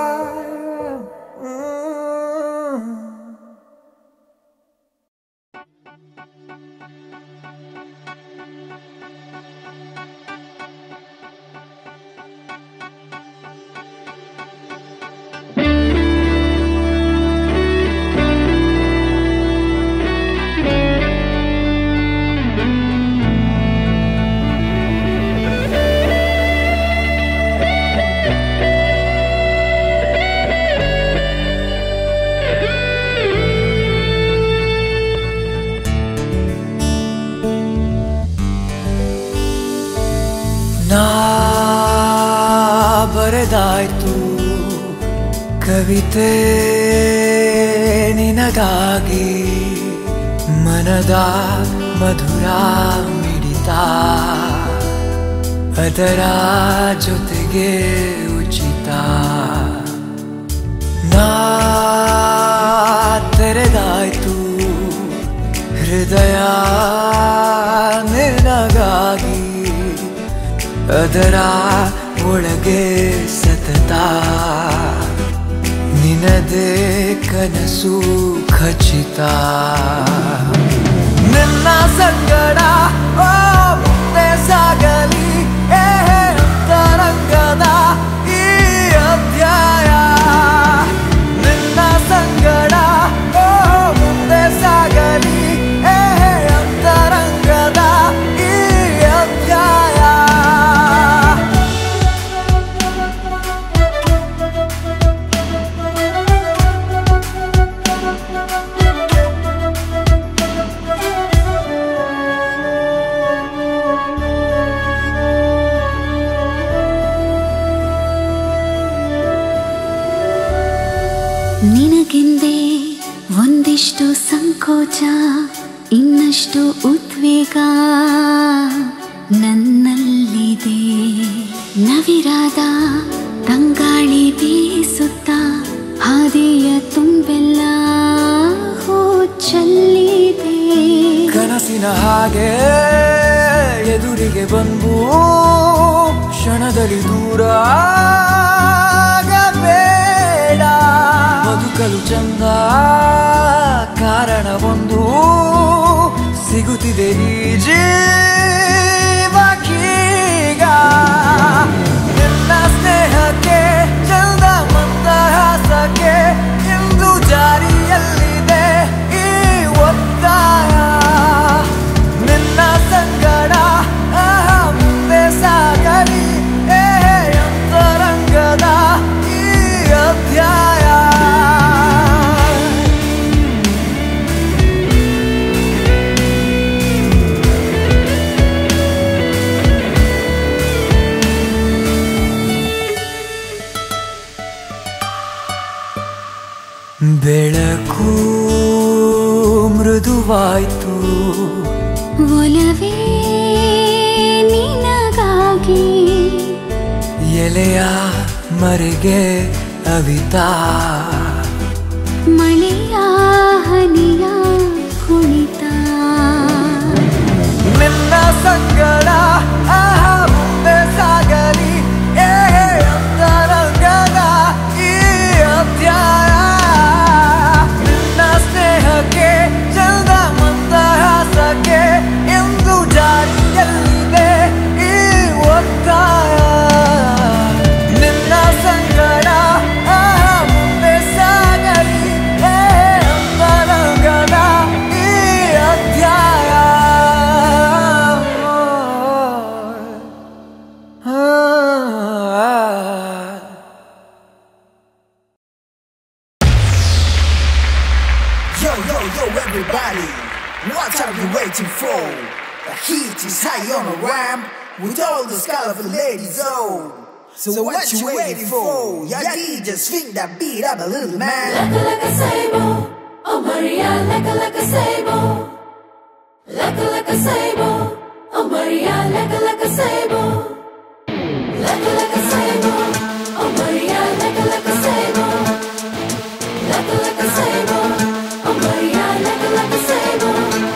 S1: ಹ್ಮ್. ನಾ ಬರೆದಾಯ್ತು ಕವಿತೆ ನಿನಗಾಗಿ ಮನದ ಮಧುರ ಮಿಡಿತ ಅದರ ಜೊತೆಗೆ ಉಚಿತ ನಾ ತೆರೆದಾಯ್ತು ಹೃದಯ ನಿನಗಾಗಿ ಅದರ ಒಳಗೆ ಸತತ ನಿನದೇ ಕನಸು ಖಚಿತ ನಿನ್ನ ಸಂಗಡ ಓ ಮುಂದೆ ಸಾಗಲಿ ಏ ಅಂತರಂಗದ ಈ ಅಧ್ಯಾಯ ನಿನ್ನ ಸಂಗಡ ಓ ಮುಂದೆ ಸಾಗಲಿ ಏ ಅಂತರಂಗದ ಈ ಅಧ್ಯಾಯ
S2: ನಿನಗೆಂದೇ ಒಂದಿಷ್ಟು ಸಂಕೋಚ ಇನ್ನಷ್ಟು ಉದ್ವೇಗ ನನ್ನಲ್ಲಿದೆ ನವಿರಾದ ತಂಗಾಳಿ ಬೀಸುತ್ತ ಹಾದಿಯ ತುಂಬೆಲ್ಲ ಹೂ ಚೆಲ್ಲಿದೆ
S1: ಕನಸಿನ ಹಾಗೆ ಎದುರಿಗೆ ಬಂದು ಕ್ಷಣದಲ್ಲಿ ದೂರ ಆಗಬೇಡ ಬದುಕಲು ಚಂದ ಕಾರಣವೊಂದು ಸಿಗುತ್ತಿದೆ ಈ ಜೀವಕ್ಕೀಗ ನಿನ್ನ ಸ್ನೇಹಕ್ಕೆ ಚಂದ ಮಂದಹಾಸಕ್ಕೆ ಇಂದು ಜಾರಿಯಲ್ಲಿದೆ ಈ ಒತ್ತಾಯ ನಿನ್ನ ಸಂಗಡ ಆಹಾ ಮುಂದೆ ಸಾಗಲಿ ಏ ಅಂತರಂಗದ ಈ ಅಧ್ಯಾಯ ಬೆಳಕು ಮೃದುವಾಯ್ತು
S2: ಒಲವೇ ನಿನಗಾಗಿ
S1: ಎಲೆಯ ಮರೆಗೆ ಅವಿತಾ
S2: ಮಳೆಯ ಹನಿಯ ಕುಣಿತ
S1: ನಿನ್ನ ಸಂಗಡ ಆಹಾ ಮುಂದೆ ಸಾಗಲಿ ಏ ಅಂತರಂಗದ ಈ ಅಧ್ಯಾಯ ನಿನ್ನ ಸ್ನೇಹಕ್ಕೆ ಚಂದ ಮಂದಹಾಸಕ್ಕೆ ಎಂದು ಜಾರಿಯಲ್ಲಿದೆ ಈ ಒತ್ತಾಯ ನಿನ್ನ ಸಂಗಡ ಆಹಾ ಮುಂದೆ ಸಾಗಲಿ ಏ ಅಂತರಂಗದ ಈ ಅಧ್ಯಾಯ
S4: Yo, yo, yo, everybody, what are you waiting for? The heat is high on the ramp with all the colorful ladies on. So, what, you waiting for? Yeah, DJ, swing that beat up a little, man.
S3: Laka laka sable, oh Maria, laka laka sable. Laka laka sable, oh Maria, laka laka sable. Laka laka sable, oh Maria, laka laka sable. Laka laka sable, oh Maria, laka laka sable.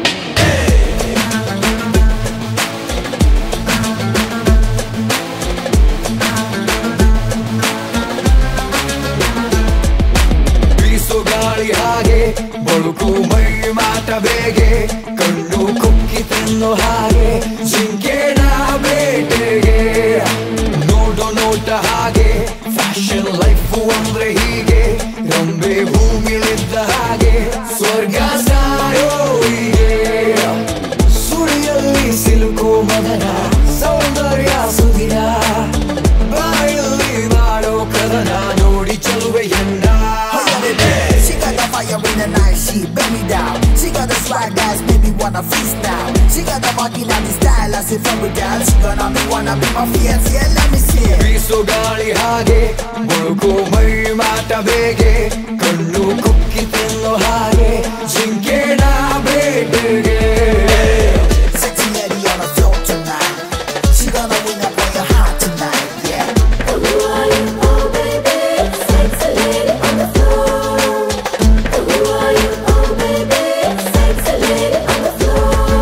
S1: ಬೀಸು ಗಾಳಿ ಹಾಗೆ ಬಳುಕು ಮೈ ಮಾಟ ಬೇಗೆ ಕಣ್ಣು ಕುಕ್ಕಿ ತಿನ್ನು ಹಾಗೆ ಜಿಂಕೆನ ಬೇಟೆಗೆ ನೋಡೋ ನೋಟ ಹಾಗೆ ಫ್ಯಾಷನ್ ಲೈಫ್ ಅಂದ್ರೆ ಹೀಗೆ ರಂಬೆ ಭೂಮಿಲಿದ್ದ ಹಾಗೆ ಸ್ವರ್ಗ ಸಾಯೋ ಹೀಗೆ ಸುಳಿಯಲ್ಲಿ ಸಿಲುಕೋ ಮದನ ಸೌಂದರ್ಯ ಸುದಿನ ಬಾಯಲ್ಲಿ ಮಾಡೋ ಕದನ ನೋಡಿ ಚಲುವೆಯನ್ನ
S4: Oh, yeah, baby. She got the fire in the night, she bend me down. She got the swag guys, make me wanna freestyle. She got the body and the style, I say from with girl. She gonna be wanna be my fiance, yeah, let me see it.
S1: ಬೀಸು ಗಾಳಿ ಹಾಗೆ ಬಳುಕು ಮೈ ಮಾಟ ಬೇಗೆ ಕಣ್ಣು ಕುಕ್ಕಿ ತಿನ್ನು ಹಾಗೆ ಜಿಂಕೆನ ಬೇಟೆಗೆ
S4: Sexy lady on the floor tonight. She gonna win up on your heart tonight, yeah.
S3: Who are you, oh baby? Sexy lady on the floor. Who are you, oh baby? Sexy lady on the floor.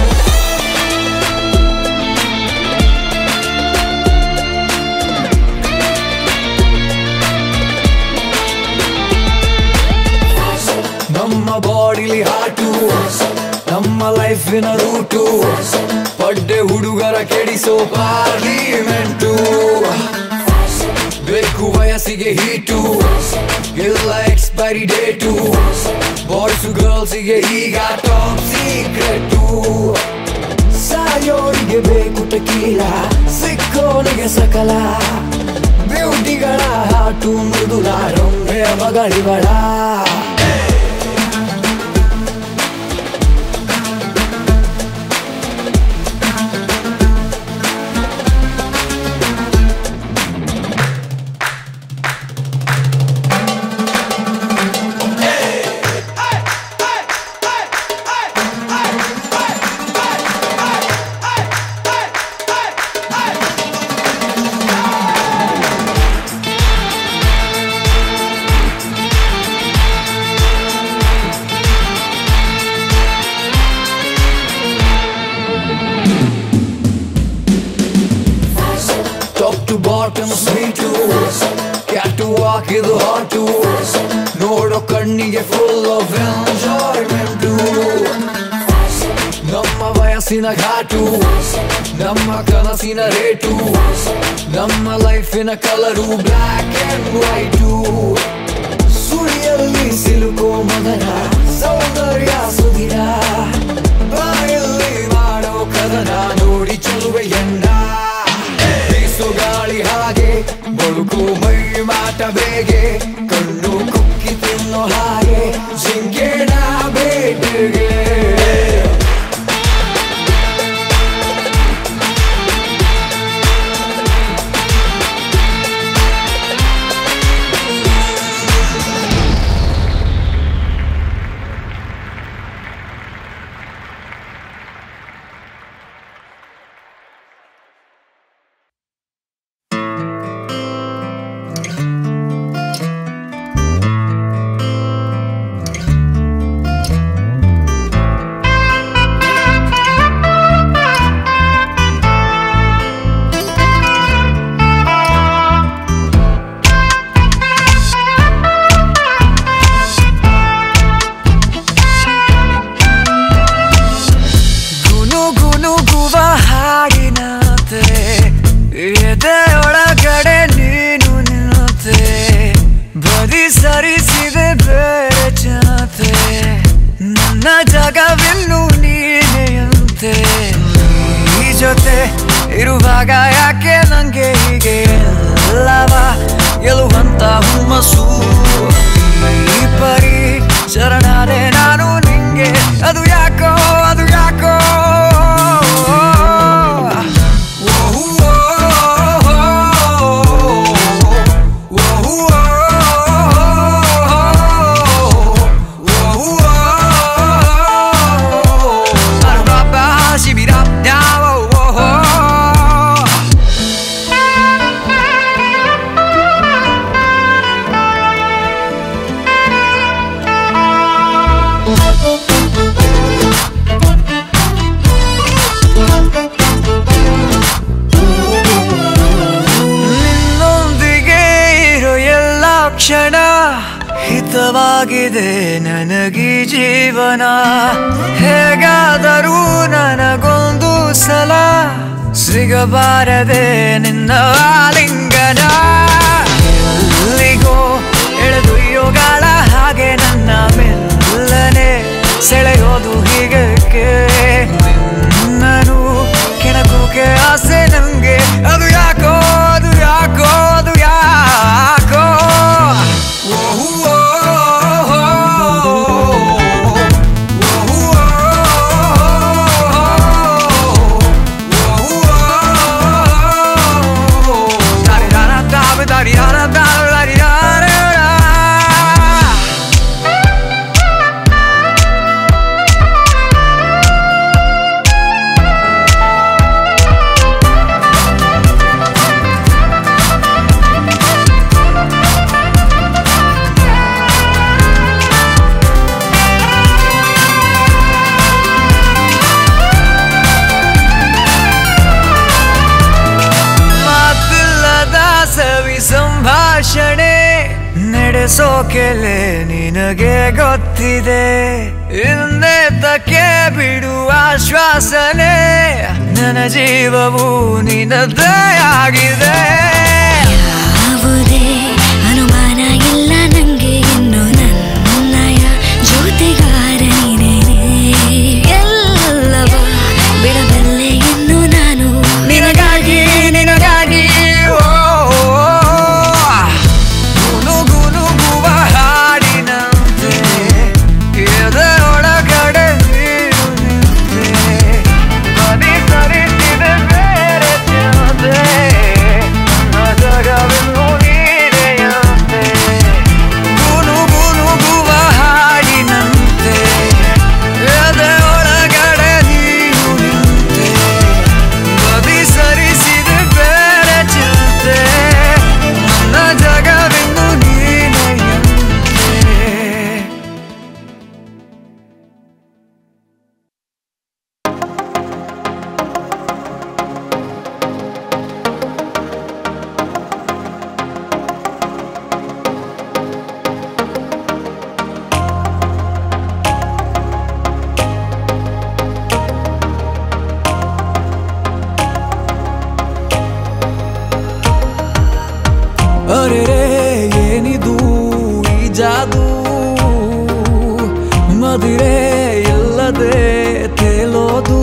S1: ನಮ್ಮ ಬಾಡಿಲಿ ಹಾಟು ನಮ್ಮ ಲೈಫಿನ ರೂಟು ಪಡ್ಡೆ ಹುಡುಗರ ಕೆಡಿಸೋ ಪಾರ್ಲಿಮೆಂಟು ಬೇಕು ವಯಸ್ಸಿಗೆ ಹೀಟು ಇಲ್ಲ ಎಕ್ಸ್ಪೈರಿ ಡೇಟು ಬಾಯ್ಸು ಗರ್ಲ್ಸಿಗೆ ಈಗ ಟಾಪ್ ಸೀಕ್ರೆಟು ಸಾಯೋರಿಗೆ ಬೇಕು ಟಕೀಲ ಸಿಕ್ಕೋನಿಗೆ ಸಕಲ ಬ್ಯೂಟಿಗಳ ಹಾಟು ಮೃದುಲ ರೊಂಬೆ ಮಗಳಿಗಳ top to bottom sweet cat ಹಾಕಿದು ಹಾಟು ನೋಡೋ ಕಣ್ಣಿಗೆ ಫುಲ್ ಆಫ್ ಎಂಜಾಯ್ಮೆಂಟು ನಮ್ಮ ವಯಸ್ಸಿನ ಘಾಟು ನಮ್ಮ ಕನಸಿನ ರೇಟು ನಮ್ಮ ಲೈಫಿನ ಕಲರು ಬ್ಲ್ಯಾಕ್ ಅಂಡ್ ವೈಟು ಸುಳಿಯಲ್ಲಿ ಸಿಲುಕೋ ಮದನ ಸೌಂದರ್ಯ ಸುದಿನ ಬಾಯಲ್ಲಿ ಮಾಡೋ ಕದನ ನೋಡಿ ಚಲುವೆಯನ್ನ ಬೀಸು ಗಾಳಿ ಹಾಗೆ ಬಳುಕು ಮೈ ಮಾಟ ಬೇಗೆ ಕಣ್ಣು ಕುಕ್ಕಿ ತಿನ್ನೋ ಹಾಗೆ ಜಿಂಕೆನ ಬೇಟೆಗೆ ಸರಿಸಿದೆ ಬೇರೆ ಜನತೆ ನನ್ನ ಜಗವೆಲ್ಲೂ ನೀನೆಯಂತೆ ಈ ಜೊತೆ ಇರುವಾಗ ಯಾಕೆ ನಂಗೆ ಹೀಗೆ ಎಲ್ಲವ ಗೆಲ್ಲುವಂತ ಹುಮ್ಮಸ್ಸು ಈ ಪರಿ ಶರಣಾದೆ ನಾನು ನಿಂಗೆ ಅದು ಯಾಕೋ ಅದು ಯಾಕೋ ನಿನ್ನೊಂದಿಗೆ ಇರೋ ಎಲ್ಲ ಕ್ಷಣ ಹಿತವಾಗಿದೆ ನನಗೀ ಜೀವನ ಹೇಗಾದರೂ ನನಗೊಂದು ಸಲ ಸಿಗಬಾರದೆ ನಿನ್ನ ಆಲಿಂಗನ ಎಲ್ಲಿಗೋ ಎಳೆದೊಯ್ಯೋಗಾಳ ಹಾಗೆ ನನ್ನ ಮೆಲ್ಲನೆ ಸೆಳೆಯೋದು ಹೀಗಕ್ಕೆ ನಿನ್ನನು ಕೆಣಕೋಕೆ ಆಸೆ ನಂಗೆ ಅದು ಯಾಕೋ ಅದು ಯಾಕೋ ಅದು ಯಾಕೋ ಮಾತಿಲ್ಲದ ಸವಿ ಸಂಭಾಷಣೆ ನಡೆಸೋಕೆಲೆ ನಿನಗೆ ಗೊತ್ತಿದೆ ಇನ್ನೇತಕ್ಕೆ ಬಿಡುವ ಶ್ವಾಸನೆ ನನ್ನ ಜೀವವು ನಿನ್ನದೇ ಆಗಿದೆ
S2: ಯಾವುದೇ ಅನುಮಾನ ಇಲ್ಲ ನಂಗೆ ಇನ್ನು ನನ್ನಯ ಜೊತೆಗಾರ ನೀನೇನೆ ಎಲ್ಲವ ಬಿಡಬಲ್ಲೆ ಇನ್ನು ನಾನು
S1: ನಿನಗಾಗಿ ನಿನಗಾಗಿ ಓ, ಗುನುಗುನುಗುವ ಹಾಡಿನಂತೆ ಎದೆ ಒಳಗಡೆ ನೀರು ನಿಂತೆ ಬದಿ ಸರಿಸಿದೆ ಬೇರೆ ಜನತೆ ನನ್ನ ಜಗವೆಲ್ಲೂ ನೀನೆಯಂತೆ ಗುನುಗುನುಗುವ ಹಾಡಿನಂತೆ ಎದೆ ಒಳಗಡೆ ನೀರು ನಿಂತೆ ಬದಿ ಸರಿಸಿದೆ ಬೇರೆ ಚಿಂತೆ ನನ್ನ ಜಗವೆಂದು ನೀನೆಯಂತೆ ಅರೆ ಏನಿದು ಈ ಜಾದು ಮದಿರೆ ಇಲ್ಲದೆ ತೇಲೋದು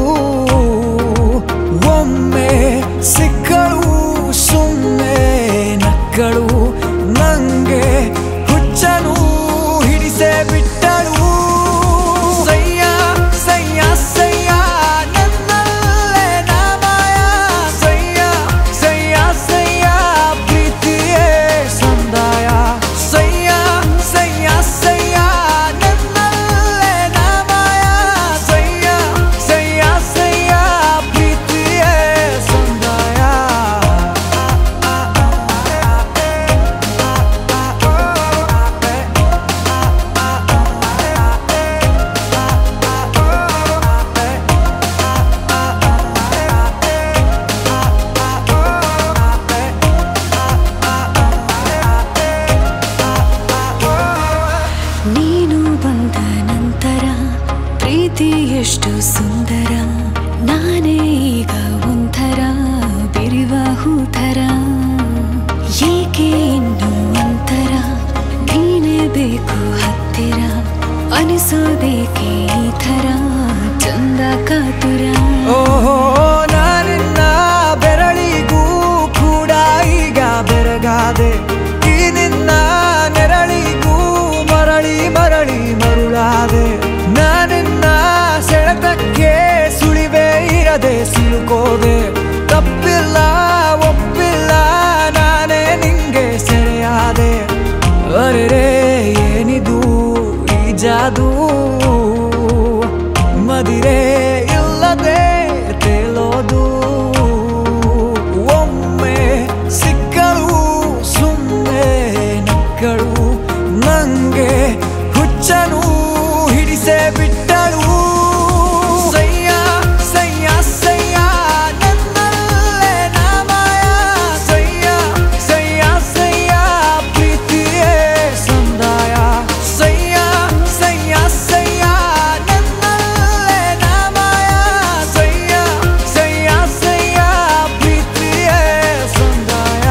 S1: ಒಮ್ಮೆ ಸಿಕ್ಕಳು ಸುಮ್ಮನೆ ನಕ್ಕಳು ನಂಗೆ ಹುಚ್ಚನು ಹಿಡಿಸೇ ಬಿಟ್ಟಳು ಸಯ್ಯ ಸಯ್ಯ ಸಯ್ಯ ನನ್ನಲ್ಲೇ ನಾಮಾಯ ಸಯ್ಯ ಸಯ್ಯ ಸಯ್ಯ ಪ್ರೀತಿಯೇ ಸಂದಾಯ ಸಯ್ಯ ಸಯ್ಯ ಸಯ್ಯ ನನ್ನಲ್ಲೇ ನಾಮಾಯ ಸಯ್ಯ ಸಯ್ಯ ಸಯ್ಯ ಪ್ರೀತಿಯೇ ಸಂದಾಯ
S2: ನೀನು ಬಂದ ನಂತರ ಪ್ರೀತಿ ಎಷ್ಟು ಸುಂದರ ನಾನೇ ಈಗ ಒಂಥರ ಬಿರಿವ ಹೂಥರ ಏಕೆ ಇನ್ನು ಒಂಥರ ನೀನು ಬರಲೇಬೇಕು ಹತ್ತಿರ ಅನಿಸೋದೇಕೆ ಈ ಥರ ಚಂದ ಕಾತುರ
S1: ಓಹೋ ನಾನಿನ್ನ ಬೆರಳಿಗೂ ಕೂಡ ಈಗ ಬೆರಗಾದೆ ಈ ನಿನ್ನ ನೆರಳಿಗೂ ಮರಳಿ ಮರಳಿ ಮರುಳಾದೆ ನಾನಿನ್ನ ಸೆಳೆತಕ್ಕೆ ಸುಳಿವೆ ಇರದೆ ಸಿಲುಕೋದೆ ತಪ್ಪಿಲ್ಲ ಒಪ್ಪಿಲ್ಲ ನಾನೇ ನಿಂಗೆ ಸೆರೆಯಾದೆ ಅರೆ ಏನಿದು ಈ ಜಾದೂ ಮದಿರೆ ಇಲ್ಲದೆ ತೇಲೋದು ಒಮ್ಮೆ ಸಿಕ್ಕಳು ಸುಮ್ಮನೆ ನಕ್ಕಳು ನಂಗೆ ಹುಚ್ಚನು ಹಿಡಿಸೇ ಬಿಟ್ಟಳು ಸಯ್ಯ ಸಯ್ಯ ಸಯ್ಯ ನನ್ನಲ್ಲೇ ನಾಮಾಯ ಸಯ್ಯ ಸಯ್ಯ ಸಯ್ಯ ಪ್ರೀತಿಯೇ ಸಂದಾಯ ಸಯ್ಯ ಸಯ್ಯ ಸಯ್ಯ ನನ್ನಲ್ಲೇ ನಾಮಾಯ ಸಯ್ಯ ಸಯ್ಯ ಸಯ್ಯ ಪ್ರೀತಿಯೇ ಸಂದಾಯ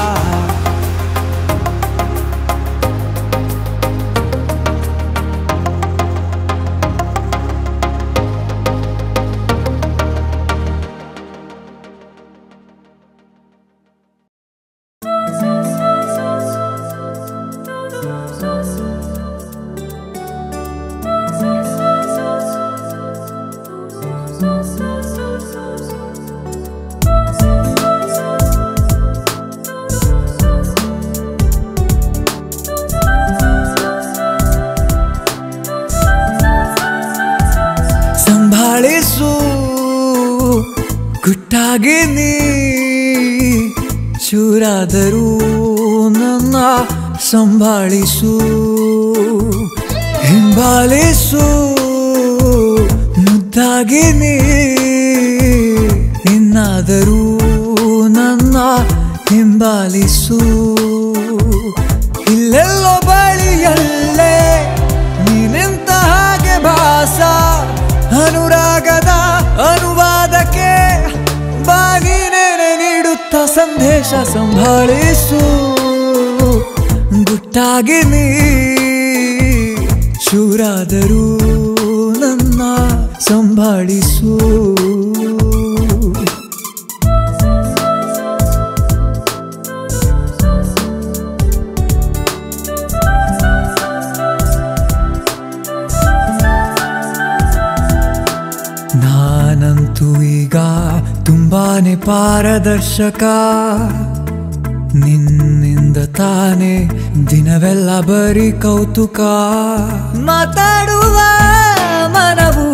S1: ಸಂಭಾಳಿಸು ಗುಟ್ಟಾಗಿ ನೀ ಚೂರಾದರೂ ನನ್ನ ಸಂಭಾಳಿಸು ಹಿಂಬಾಲಿಸು ಮುದ್ದಾಗಿ ನೀ ಇನ್ನಾದರೂ ನನ್ನ ಹಿಂಬಾಲಿಸು ಇಲ್ಲೆಲ್ಲೋ ಬಳಿಯಲ್ಲೇ ನೀನೆಂತ ಹಾಗೆ ಭಾಸ ಅನುರಾಗದ ಅನುವಾದಕ್ಕೆ ಬಾಗಿನೇನೆ ನೀಡುತ್ತ ಸಂದೇಶ ಸಂಭಾಳಿಸು ಗುಟ್ಟಾಗಿ ನೀ ಶೂರಾದರೂ ನನ್ನ ಸಂಭಾಳಿಸು ನಾನಂತೂ ಈಗ ತುಂಬಾನೇ ಪಾರದರ್ಶಕ ನಿನ್ನಿಂದ ತಾನೇ ದಿನವೆಲ್ಲ ಬರೀ ಕೌತುಕ ಮಾತಾಡುವ ಮನವು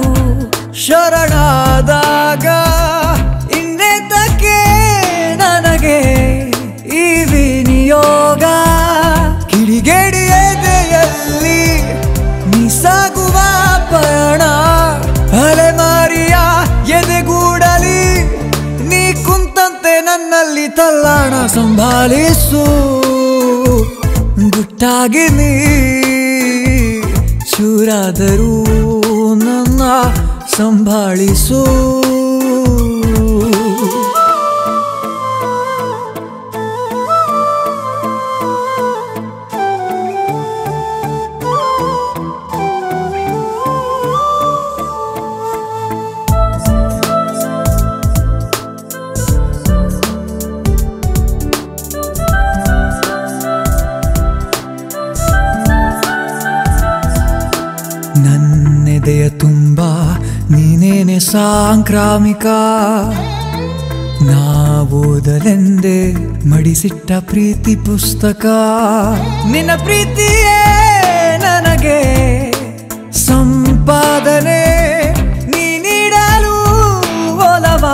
S1: ಶರಣಾದಾಗ ಇನ್ನೆತಕ್ಕೆ ನನಗೆ ಈ ವಿನಿಯೋಗ ಕಿಡಿಗೇಡಿ ಎದೆಯಲ್ಲಿ ನೀ ಸಾಗುವ ಪಯಣ ಅಲೆಮಾರಿಯ ಎದೆಗೂಡಲಿ ನೀ ಕುಂತಂತೆ ನನ್ನಲ್ಲಿ ತಲ್ಲಾಣ ಸಂಭಾಳಿಸು ಗುಟ್ಟಾಗಿ ನೀ ಚೂರಾದರೂ ನನ್ನ ಸಂಭಾಳಿಸು ನನ್ನೆದೆಯ ತುಂಬ ನೀನೇನೆ ಸಾಂಕ್ರಾಮಿಕ ನಾವೋದಲೆಂದೇ ಮಡಿಸಿಟ್ಟ ಪ್ರೀತಿ ಪುಸ್ತಕ ನಿನ್ನ ಪ್ರೀತಿಯೇ ನನಗೆ ಸಂಪಾದನೆ ನೀ ನೀಡಲು ಒಲವ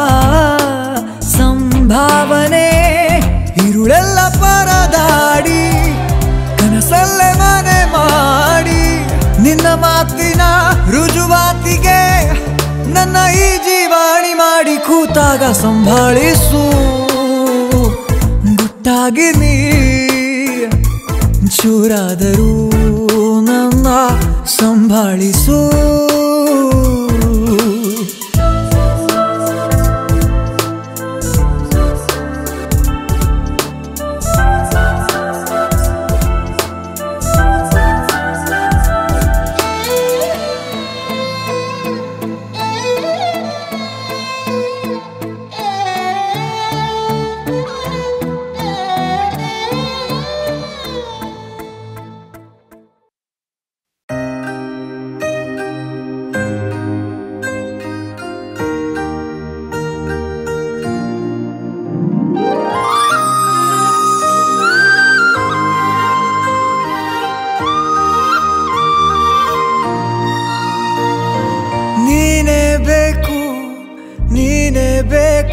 S1: ಸಂಭಾವನೆ ಇರುಳೆಲ್ಲ ಪರದಾಡಿ ಕನಸಲ್ಲೇ ಮನೆ ಮಾಡಿ ನಿನ್ನ ಮಾತಿನ ರುಜುವಾತಿಗೆ ನನ್ನ ಈ ಜೀವಾಣಿ ಮಾಡಿ ಕೂತಾಗ ಸಂಭಾಳಿಸು ಗುಟ್ಟಾಗಿ ನೀ ಚೂರಾದರೂ ನನ್ನ ಸಂಭಾಳಿಸು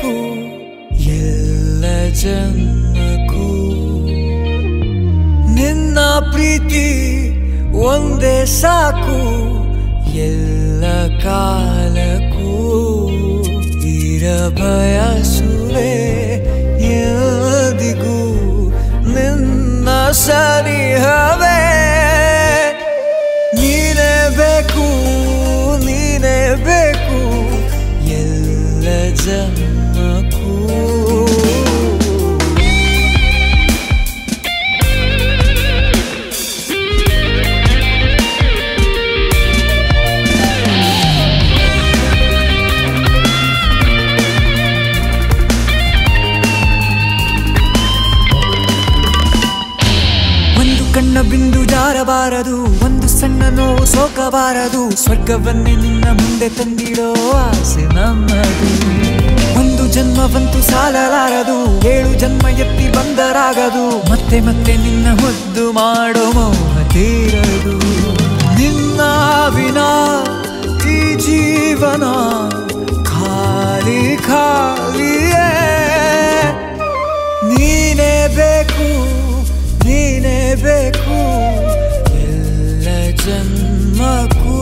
S1: ಬೇಕು ಎಲ್ಲ ಜನ್ಮಕ್ಕೂ ನಿನ್ನ ಪ್ರೀತಿ ಒಂದೇ ಸಾಕು ಎಲ್ಲ ಕಾಲಕ್ಕೂ ಇರಬಯಸುವೆ ಎಂದಿಗೂ ನಿನ್ನ ಸನಿಹವೇ ನೀನೇ ಬೇಕು ನೀನೇ ಬೇಕು ಎಲ್ಲ ಜನ್ಮಕ್ಕೂ ಒಂದು ಕಣ್ಣ ಬಿಂದು ಜಾರಬಾರದು ಒಂದು ಸಣ್ಣ ನೋವು ಸೋಕಬಾರದು ಸ್ವರ್ಗವನ್ನೇ ನಿನ್ನ ಮುಂದೆ ತಂದಿಡೋ ಆಸೆ ನಮ್ಮದು ಒಂದು ಜನ್ಮವಂತೂ ಸಾಲಲಾರದು ಏಳು ಜನ್ಮ ಎತ್ತಿ ಬಂದರಾಗದು ಮತ್ತೆ ಮತ್ತೆ ನಿನ್ನ ಮುದ್ದು ಮಾಡೋ ಮೌನ ತೀರದು ನಿನ್ನ ವಿನಾ ಈ ಜೀವನ ಖಾಲಿ ಖಾಲಿಯೇ ನೀನೇ ಬೇಕು ನೀನೇ ಬೇಕು ಎಲ್ಲ ಜನ್ಮಕ್ಕೂ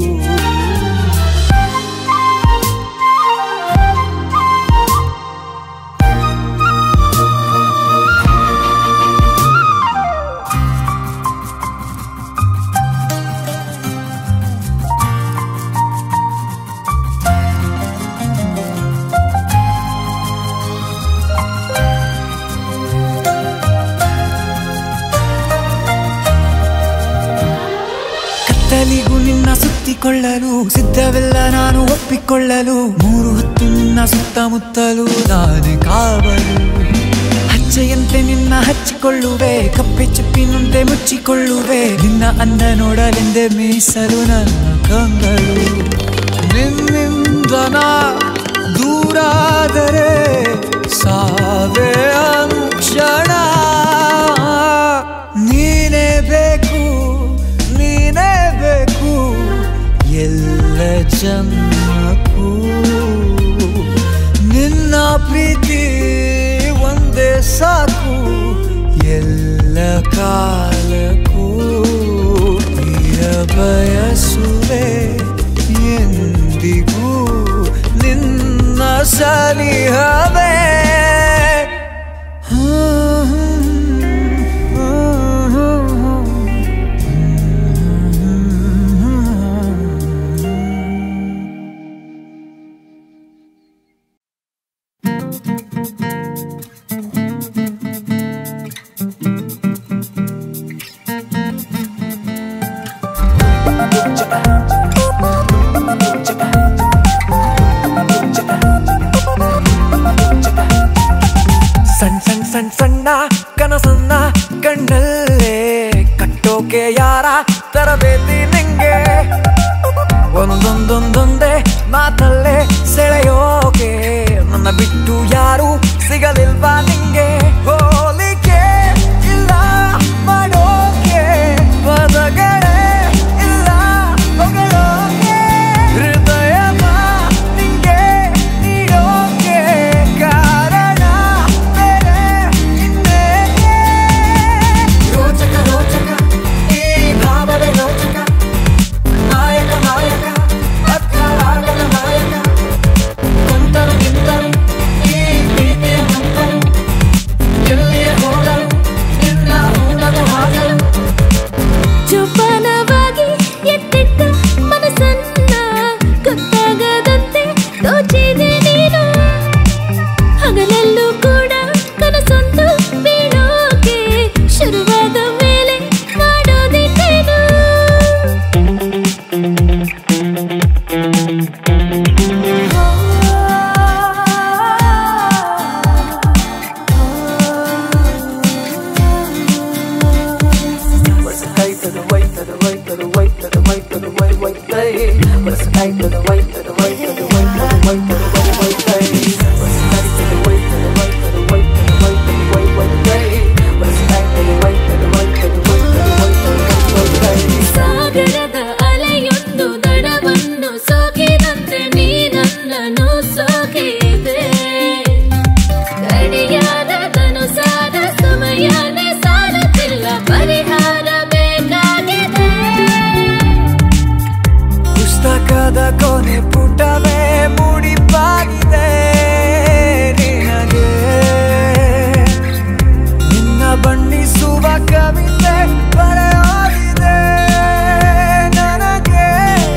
S1: ಕತ್ತಲಿಗೂ ನಿನ್ನ ಸುತ್ತಿಕೊಳ್ಳಲು ಸಿದ್ಧವೆಲ್ಲ ನಾನು ಒಪ್ಪಿಕೊಳ್ಳಲು ಮೂರು ಹೊತ್ತು ನಿನ್ನ ಸುತ್ತಮುತ್ತಲು ನಾನೇ ಕಾವಲು ಹಚ್ಚೆಯಂತೆ ನಿನ್ನ ಹಚ್ಚಿಕೊಳ್ಳುವೆ ಕಪ್ಪೆ ಚುಪ್ಪಿನಂತೆ ಮುಚ್ಚಿಕೊಳ್ಳುವೆ ನಿನ್ನ ಅಂದ ನೋಡಲೆಂದೇ ಮೀಸಲು ನನ್ನ ಕಂಗಳು ನಿನ್ನಿಂದ ನಾ ದೂರಾದರೆ ಸಾವೇ ಅನುಕ್ಷಣ ನೀನೇ ಬೇಕು ನೀನೇ ಬೇಕು ಎಲ್ಲ ಜನ್ಮಕ್ಕೂ ನಿನ್ನ ಪ್ರೀತಿ ಒಂದೇ ಸಾಕು ಎಲ್ಲ ಕಾಲಕ್ಕೂ ಬಯಸುವೆ ಎಂದಿಗೂ ನಿನ್ನ ಸನಿಹವೇ ಸಣ್ಣ ಸಣ್ಣ ಸಣ್ಣ ಸಣ್ಣ ಕನಸನ್ನ ಕಣ್ಣಲ್ಲೇ ಕಟ್ಟೋಕೆ ಯಾರ ತರಬೇತಿ ನಿಂಗೆ ಒಂದೊಂದೊಂದೊಂದೇ ಮಾತಲ್ಲೇ ಸೆಳೆಯೋಕೆ ನನ್ನ ಬಿಟ್ಟು ಯಾರು ಸಿಗಲಿಲ್ವಾ ನಿಂಗೆ ಹೋಲಿಕೆ ಇಲ್ಲ ಮಾಡೋಕೆ ಪದಗಳೇ ಇಲ್ಲ ಹೊಗಳೋಕೆ ಹೃದಯನ ನಿಂಗೆ ನೀಡೋಕೆ ಕಾರಣ ಬೇರೆ ಇನ್ನೇಕೆ ರೋಚಕ ರೋಚಕ ಈ ಭಾವವೇ ರೋಚಕ ನಾಯಕ ನಾಯಕ ಅರ್ಥರಾಗದ ನಾಯಕ ಕುಂತರು ನಿಂತರು ಈ ಪ್ರೀತಿಯ ಹಂತರು ಎಲ್ಲಿಯೇ ಹೋದರು ನಿನ್ನ ಹೂನದ ಹಾಗಲು
S3: ಜೋಪಾನವಾಗಿ ಎತ್ತಿಟ್ಟ ಮನಸ್ಸನ್ನ ಗೊತ್ತಾಗದಂತೆ ದೋಚಿದೆ ನೀನು ಹಗಲಲ್ಲೂ ಕೂಡ ಕನಸೊಂದು ಬೀಳೋಕೆ ಶುರುವಾದ ಮೇಲೆ ಮಾಡೋದಿದ್ದೇನು
S1: What's the height to the weight to the weight to the weight to the weight to the weight weight day? What's the height to the weight to the weight to the weight to the weight to the weight weight day? What's the height to the weight to the weight to the weight to the weight to the weight weight day? What's the height to the weight to the weight to the weight to the weight to the weight weight day?
S3: ಸಾಗರದ ಅಲೆಯೊಂದು ದಡವನ್ನು ಸೋಕಿದಂತೆ ನೀ ನನ್ನನ್ನು ಸೋಕಿದೆ
S5: ಕೊನೆ ಪುಟವೇ ಮುಡಿಪಾಗಿದೆ ನಿನಗೆ ನಿನ್ನ ಬಣ್ಣಿಸುವ ಕವಿತೆ ಬರೆಯಾಗಿದೆ ನನಗೆ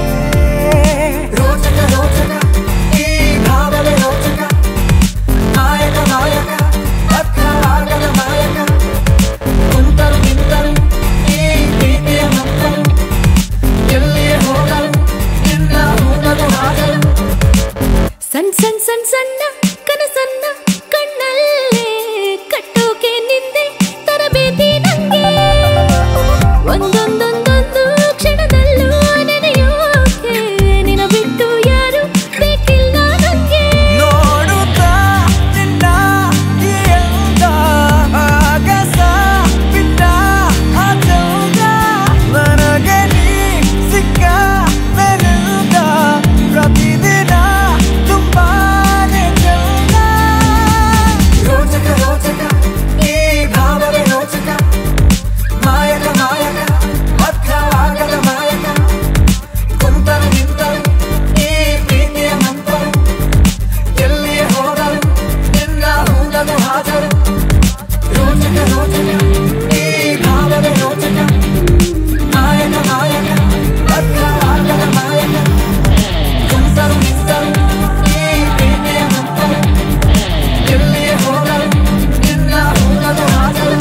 S5: ರೋಚಕ ರೋಚಕ ಈ ಭಾವವೇ ರೋಚಕ ನಾಯಕ ನಾಯಕ ಅರ್ಥವಾಗದ ನಾಯಕ ಕುಂತರು ನಿಂತರು ಈ ಪ್ರೀತಿಯ ಮಕ್ಕಳು ಎಲ್ಲಿಯೇ ಹೋಗಲು ನಿನ್ನ ಹೂನಲು ಹಾಗಲು
S2: ಸಣ್ಣ ಸಣ್ಣ ಸಣ್ಣ ಸಣ್ಣ ಕನಸನ್ನ ಕಣ್ಣಲ್ಲೇ ಕಟ್ಟೋಕೆ ನಿಂದೆ ತರಬೇತಿ ನಂಗೆ ಒಂದೊಂದೊಂದೊಂದು ಕ್ಷಣದಲ್ಲೂ ನೆನೆಯೋಕೆ ನಿನ ಬಿಟ್ಟು ಯಾರು ಬೇಕಿಲ್ಲ ನಂಗೆ
S5: ನೋಡುತ್ತಾ ನಿನ್ನ ಈ ಅಂದ ಆಗಸ ಬಿಟ್ಟ ಆ ಚೌಕ ನನಗೆ ನೀ ಸಿಕ್ಕ ಮೇಲಿಂದ ಪ್ರತಿದಿನ ತುಂಬಾನೇ ಚಂದ ರೋಚಕ ರೋಚಕ ಈ ಭಾವವೇ ರೋಚಕ ಮಾಯಕ ಮಾಯಕ ಅರ್ಥವಾಗದ ಮಾಯಕ ಕುಂತರು ನಿಂತರು ಈ ಪ್ರೀತಿಯ ಮಂತರು ಎಲ್ಲಿಯೇ ಹೋದರು ನಿನ್ನ ಹೂಗಲು ಹಾಜರು ರೋಚಕ ರೋಚಕ ಈ ಭಾವವೇ ರೋಚಕ ನಾಯಕ ನಾಯಕ ಅರ್ಥವಾಗದ ನಾಯಕ ಕುಂತರು ನಿಂತರು ಈ ಪ್ರೀತಿಯ ಮಂತರು ಎಲ್ಲಿಯೇ ಹೋದರು ನಿನ್ನ ಹೂಗಲು ಹಾಜರು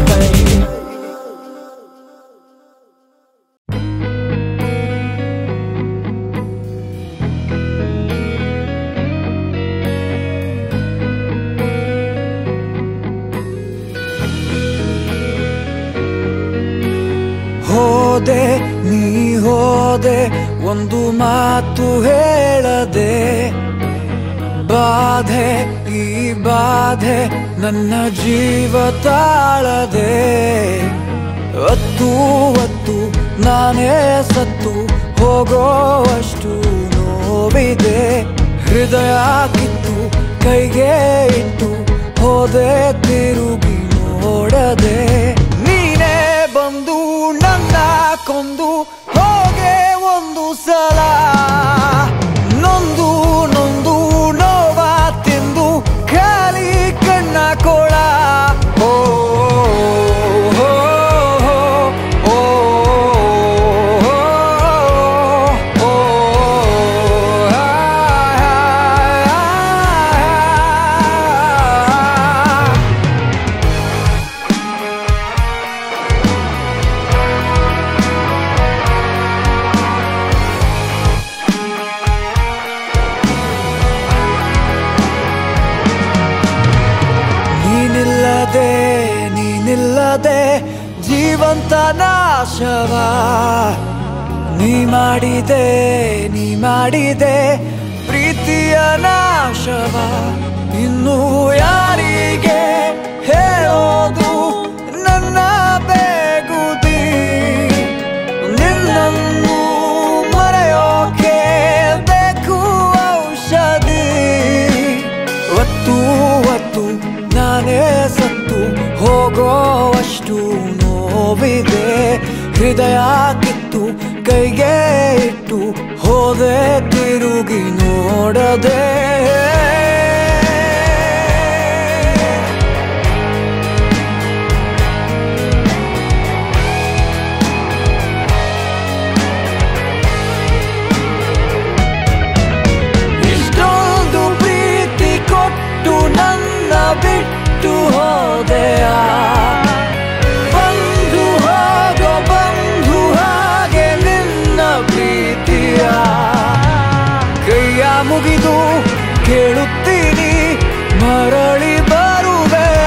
S5: ಹೋದೆ ನೀ ಹೋದೆ ಒಂದು ಮಾತು ಹೇಳದೆ ಬಾಧೆ ಈ ಬಾಧೆ ನನ್ನ ಜೀವ ತಾಳದೆ ಅತ್ತು ಅತ್ತು ನಾನೇ ಸತ್ತು ಹೋಗೋವಷ್ಟು ನೋವಿದೆ ಹೃದಯ ಕಿತ್ತು ಕೈಗೆ ಇಟ್ಟು ಹೋದೆ ತಿರುಗಿ ನೋಡದೆ ನೀನೇ ಬಂದು ನನ್ನ ಕೊಂದು ಹೋಗೆ ಒಂದು ಸಲ ನೊಂದು ನೊಂದು ನೋವ ತಿಂದು ಖಾಲಿ ಕಣ್ಣ ಕೊಳ ಓ ಹೋ, ಹೋ, ಓ, ಹೋ, ಓ, ಆ, ಆ, ಆ. ನೀನಿಲ್ಲದೆ ನೀನಿಲ್ಲದೆ ಜೀವಂತ ನಾಶವ ನೀ ಮಾಡಿದೆ ನೀ ಮಾಡಿದೆ ಪ್ರೀತಿಯ ನಾಶವ ಇನ್ನು ಯಾರಿಗೆ ಹೇಳೋದು ನನ್ನ ಬೇಗುದಿ ನಿನ್ನನ್ನು ಮರೆಯೋಕೆ ಬೇಕು ಔಷಧಿ ಒತ್ತು ಒತ್ತು ನಾನೇ ಸತ್ತು ಹೋಗೋವಷ್ಟು ನೋವಿದೆ ಹೃದಯ ಕಿತ್ತು ಕೈಗೆ ಇಟ್ಟು ಹೋದೆ ತಿರುಗಿ ನೋಡದೆ ಇಷ್ಟೊಂದು ಪ್ರೀತಿ ಕೊಟ್ಟು ನನ್ನ ಬಿಟ್ಟು ಹೋದೆಯ ಬಂದು ಹೋಗೋ ಬಂಧು ಹಾಗೆ ನಿನ್ನ ಪ್ರೀತಿಯ ಕೈಯ ಮುಗಿದು ಕೇಳುತ್ತೀನಿ ಮರಳಿ ಬರುವೆಯ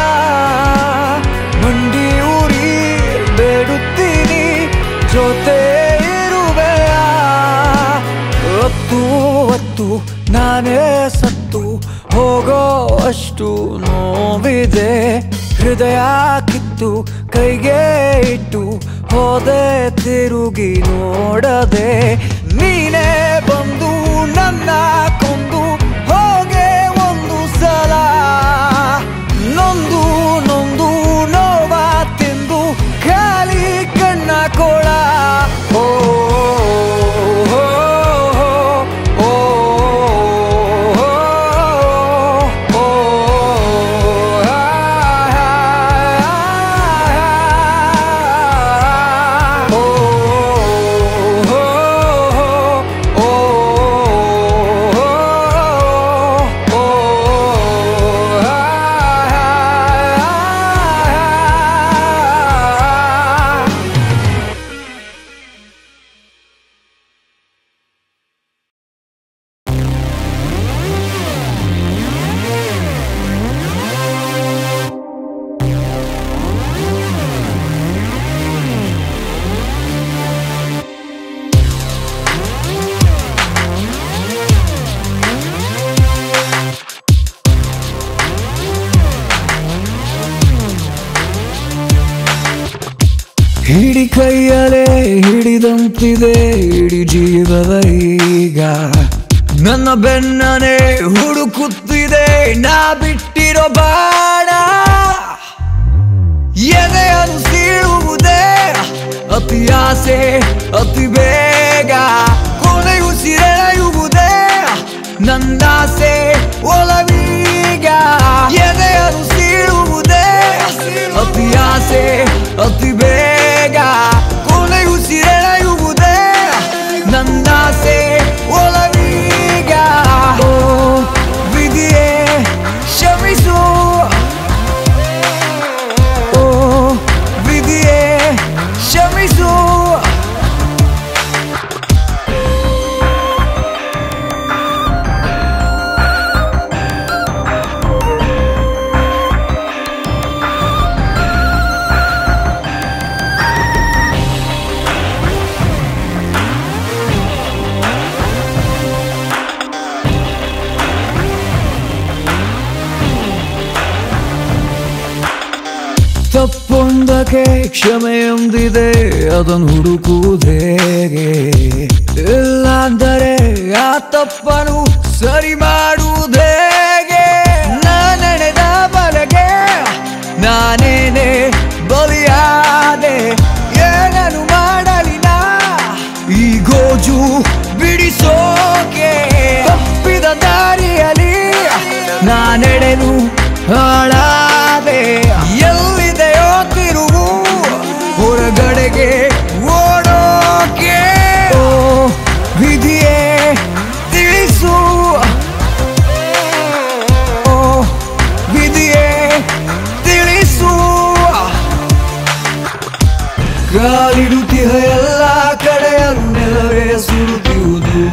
S5: ಮಂಡಿ ಉರಿ ಬೇಡುತ್ತೀನಿ ಜೊತೆ ಇರುವೆಯ ಒತ್ತು ಒತ್ತು ನಾನೇ ಸತ್ತು ಹೋಗೋ ಅಷ್ಟು ನೋವಿದೆ ಹೃದಯ ಕಿತ್ತು ಕೈಗೆ ಇಟ್ಟು ಹೋದೆ ತಿರುಗಿ ನೋಡದೆ ನೀನೇ ಬಂದು ನನ್ನ ಕೊಂದು ಹೋಗೆ ಒಂದು ಸಲ ನೊಂದು ನೊಂದು ನೋವ ತಿಂದು ಖಾಲಿ ಕಣ್ಣ ಕೊಳ ಓ ಹೋ, ಹೋ, ಹಿಡಿದಂತಿದೆ ಇಡೀ ಜೀವದ ಈಗ ನನ್ನ ಬೆನ್ನನೆ ಹುಡುಕುತ್ತಿದೆ ನಾ ಬಿಟ್ಟಿರೋ ಬಾಣ ಎದೆಯನ್ನು ಸೀಳುವುದೇ ಅತಿ ಆಸೆ ಅತಿ ಬೇಗ ಕೊನೆಯುಸಿರೆಳೆಯುವುದೇ ನನ್ನಾಸೆ ಒಲವೀಗ ಎದೆಯನ್ನು ಸೀಳುವುದೇ ಅತಿ ಆಸೆ ಅತಿ ಬೇಗ ಕೊನೆಯುಸಿರೆಳೆಯುವುದೇ ನನ್ನಾಸೆ ಒಲವೀಗ ಓ ವಿಧಿಯೇ ಕ್ಷಮಿಸು ಓ ವಿಧಿಯೇ ಕ್ಷಮಿಸು ತಪ್ಪೊಂದಕ್ಕೆ ಕ್ಷಮೆ ಎಂದಿದೆ ಅದನ್ನು ಹುಡುಕುವುದೇಗೆ ಇಲ್ಲ ಅಂದರೆ ಆ ತಪ್ಪನು ಸರಿ ಮಾಡುವುದೇಗೆ ನಾನೆಳೆದ ಬಲಗೆ ನಾನೇನೆ ಬಲಿಯಾದೆ ಏನನು ಮಾಡಲಿ ನಾ ಈ ಗೋಜು ಬಿಡಿಸೋಕೆ ತಪ್ಪಿದ ದಾರಿಯಲ್ಲಿ ನಾನೆಡೆನು ಹಾಳಾದೆ ಎಲ್ಲಿದೆಯೋ ತಿರುವು ಹೊರಗಡೆಗೆ ಓಡೋಕೆ ಓ ವಿಧಿಯೇ ತಿಳಿಸು ಓ ವಿಧಿಯೇ ತಿಳಿಸು ಗಾಳಿಡುತ್ತಿಹ ಎಲ್ಲ ಕಡೆಯಲ್ಲೂ ನೆಲವೇ ಸುಡುತ್ತಿರುವುದು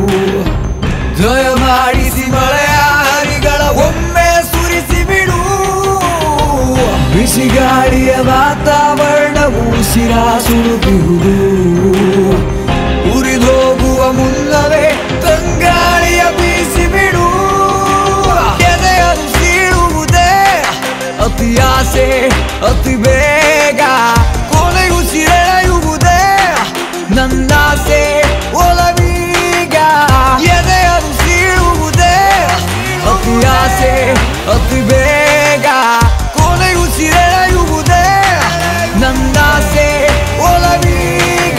S5: ದಯಮಾಡಿಸಿ ಮಳೆಯ ಹನಿಗಳ ಒಮ್ಮೆ ಸುರಿಸಿ ಬಿಡು ಬಿಸಿ ಗಾಳಿಯ ವಾತಾವರಣವು ಉಸಿರ ಸುಡುತ್ತಿರುವುದು ಉರಿದೋಗುವ ಮುನ್ನವೇ ತಂಗಾಳಿಯ ಬೀಸಿ ಬಿಡು ಎದೆಯನ್ನು ಸೀಳುವುದೇ ಅತಿ ಆಸೆ ಅತಿ ಬೇಗ ಕೊನೆಯುಸಿರೆಳೆಯುವುದೇ ನನ್ನಾಸೆ ಒಲವೀಗ ಎದೆಯನ್ನು ಸೀಳುವುದೇ ಅತಿ ಆಸೆ ಅತಿ ಬೇಗ ಕೊನೆಯುಸಿರೆಳೆಯುವುದೇ ನನ್ನಾಸೆ ಒಲವೀಗ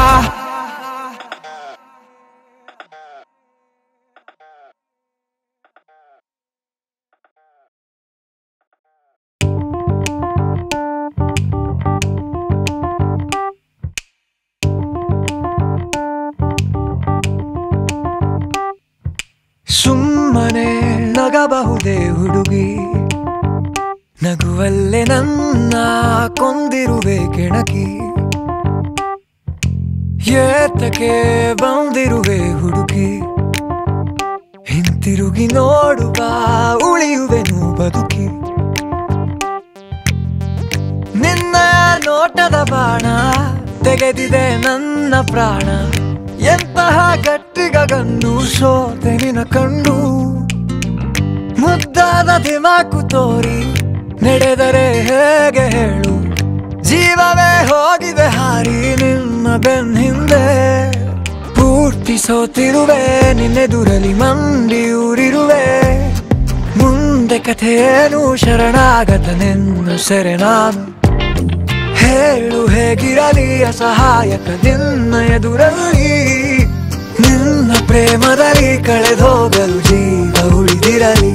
S5: ಸುಮ್ಮನೆ ನಗಬಹುದೇ ಹುಡುಗಿ ನಗುವಲ್ಲೇ ನನ್ನ ಕೊಂದಿರುವೆ ಕೆಣಕಿ ಏತಕ್ಕೆ ಬಂದಿರುವೆ ಹುಡುಗಿ ಹಿಂತಿರುಗಿ ನೋಡುವ ಉಳಿಯುವೆನು ಬದುಕಿ ನಿನ್ನ ನೋಟದ ಬಾಣ ತೆಗೆದಿದೆ ನನ್ನ ಪ್ರಾಣ ಎಂತಹ ಗಟ್ಟಿಗನ್ನು ಸೋತೆ ನಿನ ಕಂಡು ಮುದ್ದಾದ ದಿಮಾಕು ತೋರಿ ನಡೆದರೆ ಹೇಗೆ ಹೇಳು ಜೀವವೇ ಹೋಗಿದೆ ಹಾರಿ ನಿನ್ನ ಬೆನ್ ಹಿಂದೆ ಪೂರ್ತಿ ಸೋತಿರುವೆ ನಿನ್ನೆದುರಲಿ ಮಂಡಿಯೂರಿರುವೆ ಮುಂದೆ ಕಥೆಯೇನು ಶರಣಾಗತ ನಿನ್ನ ಸೆರೆ ನಾನು ಹೇಳು ಹೇಗಿರಲಿ ಅಸಹಾಯಕ ನಿನ್ನ ಎದುರಲ್ಲಿ ನಿನ್ನ ಪ್ರೇಮದಲ್ಲಿ ಕಳೆದೋಗಲು ಜೀವ ಉಳಿದಿರಲಿ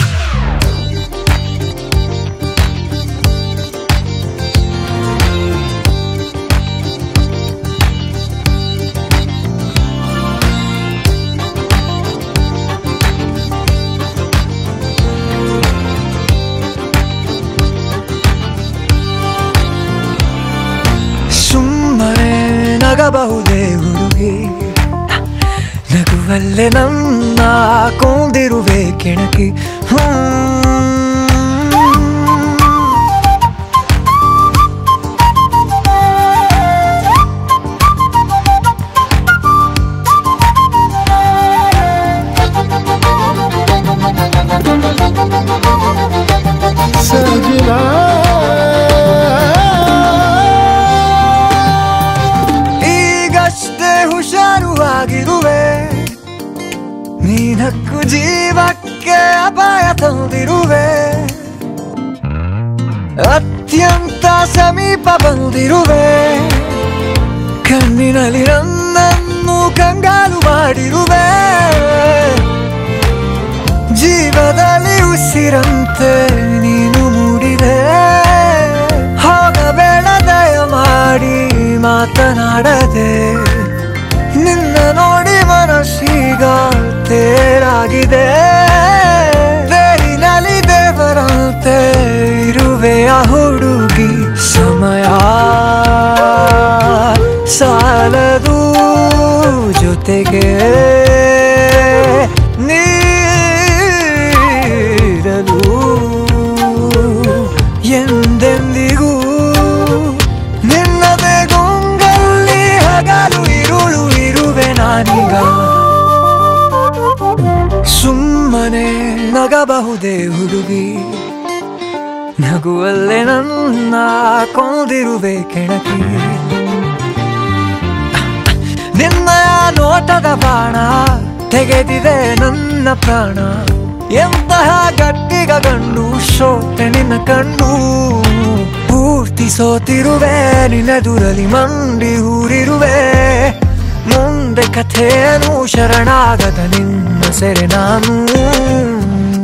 S5: ಸುಮ್ಮನೆ ನಗಬಹುದೇ ಹುಡುಗಿ ನಗುವಲ್ಲೇ ನನ್ನ ಕೊಂದಿರುವೆ ಕೆಣಕಿ ಹ್ಮ್. ಆಗಿರುವೆ ನೀನಕ್ಕು ಜೀವಕ್ಕೆ ಅಪಾಯ ತಂದಿರುವೆ ಅತ್ಯಂತ ಸಮೀಪ ಬಂದಿರುವೆ ಕಣ್ಣಿನಲ್ಲಿ ನನ್ನನ್ನು ಕಂಗಾಲು ಮಾಡಿರುವೆ ಜೀವದಲ್ಲಿ ಉಸಿರಂತೆ ನೀನು ಮೂಡಿದೆ ಹೋಗಬೇಡ ದಯ ಮಾಡಿ ಮಾತನಾಡದೆ ನಿನ್ನ ನೋಡಿ ಮನಸ್ಸೀಗ ತೇರಾಗಿದೆ ದೇರಿನಲ್ಲಿ ದೇವರಂತೆ ಇರುವೆಯ ಹುಡುಗಿ ಸಮಯ ಸಾಲದು ಜೊತೆಗೆ ನೀರಲು ಎಂದೆಂದಿಗೂ ನಿನ್ನದೇ ಗುಂಗಲ್ಲಿ ಹಗಲು ಇರುಳು ಇರುವೆ ನಾನೀಗ ಸುಮ್ಮನೆ ನಗಬಹುದೇ ಹುಡುಗಿ ನಗುವಲ್ಲೇ ನನ್ನ ಕೊಂದಿರುವೆ ಕೆಣಕಿ ನಿನ್ನ ನೋಟದ ಬಾಣ ತೆಗೆದಿದೆ ನನ್ನ ಪ್ರಾಣ ಎಂತಹ ಗಟ್ಟಿಗ ಗಂಡು ಸೋತೆ ನಿನ್ನ ಕಣ್ಣು ಪೂರ್ತಿ ಸೋತಿರುವೆ ನಿನ್ನೆದುರಲಿ ಮಂಡಿ ಊರಿರುವೆ ಮುಂದೆ ಕಥೆಯನ್ನು ಶರಣಾಗದ ನಿನ್ನ ಸೆರೆ ನಾನು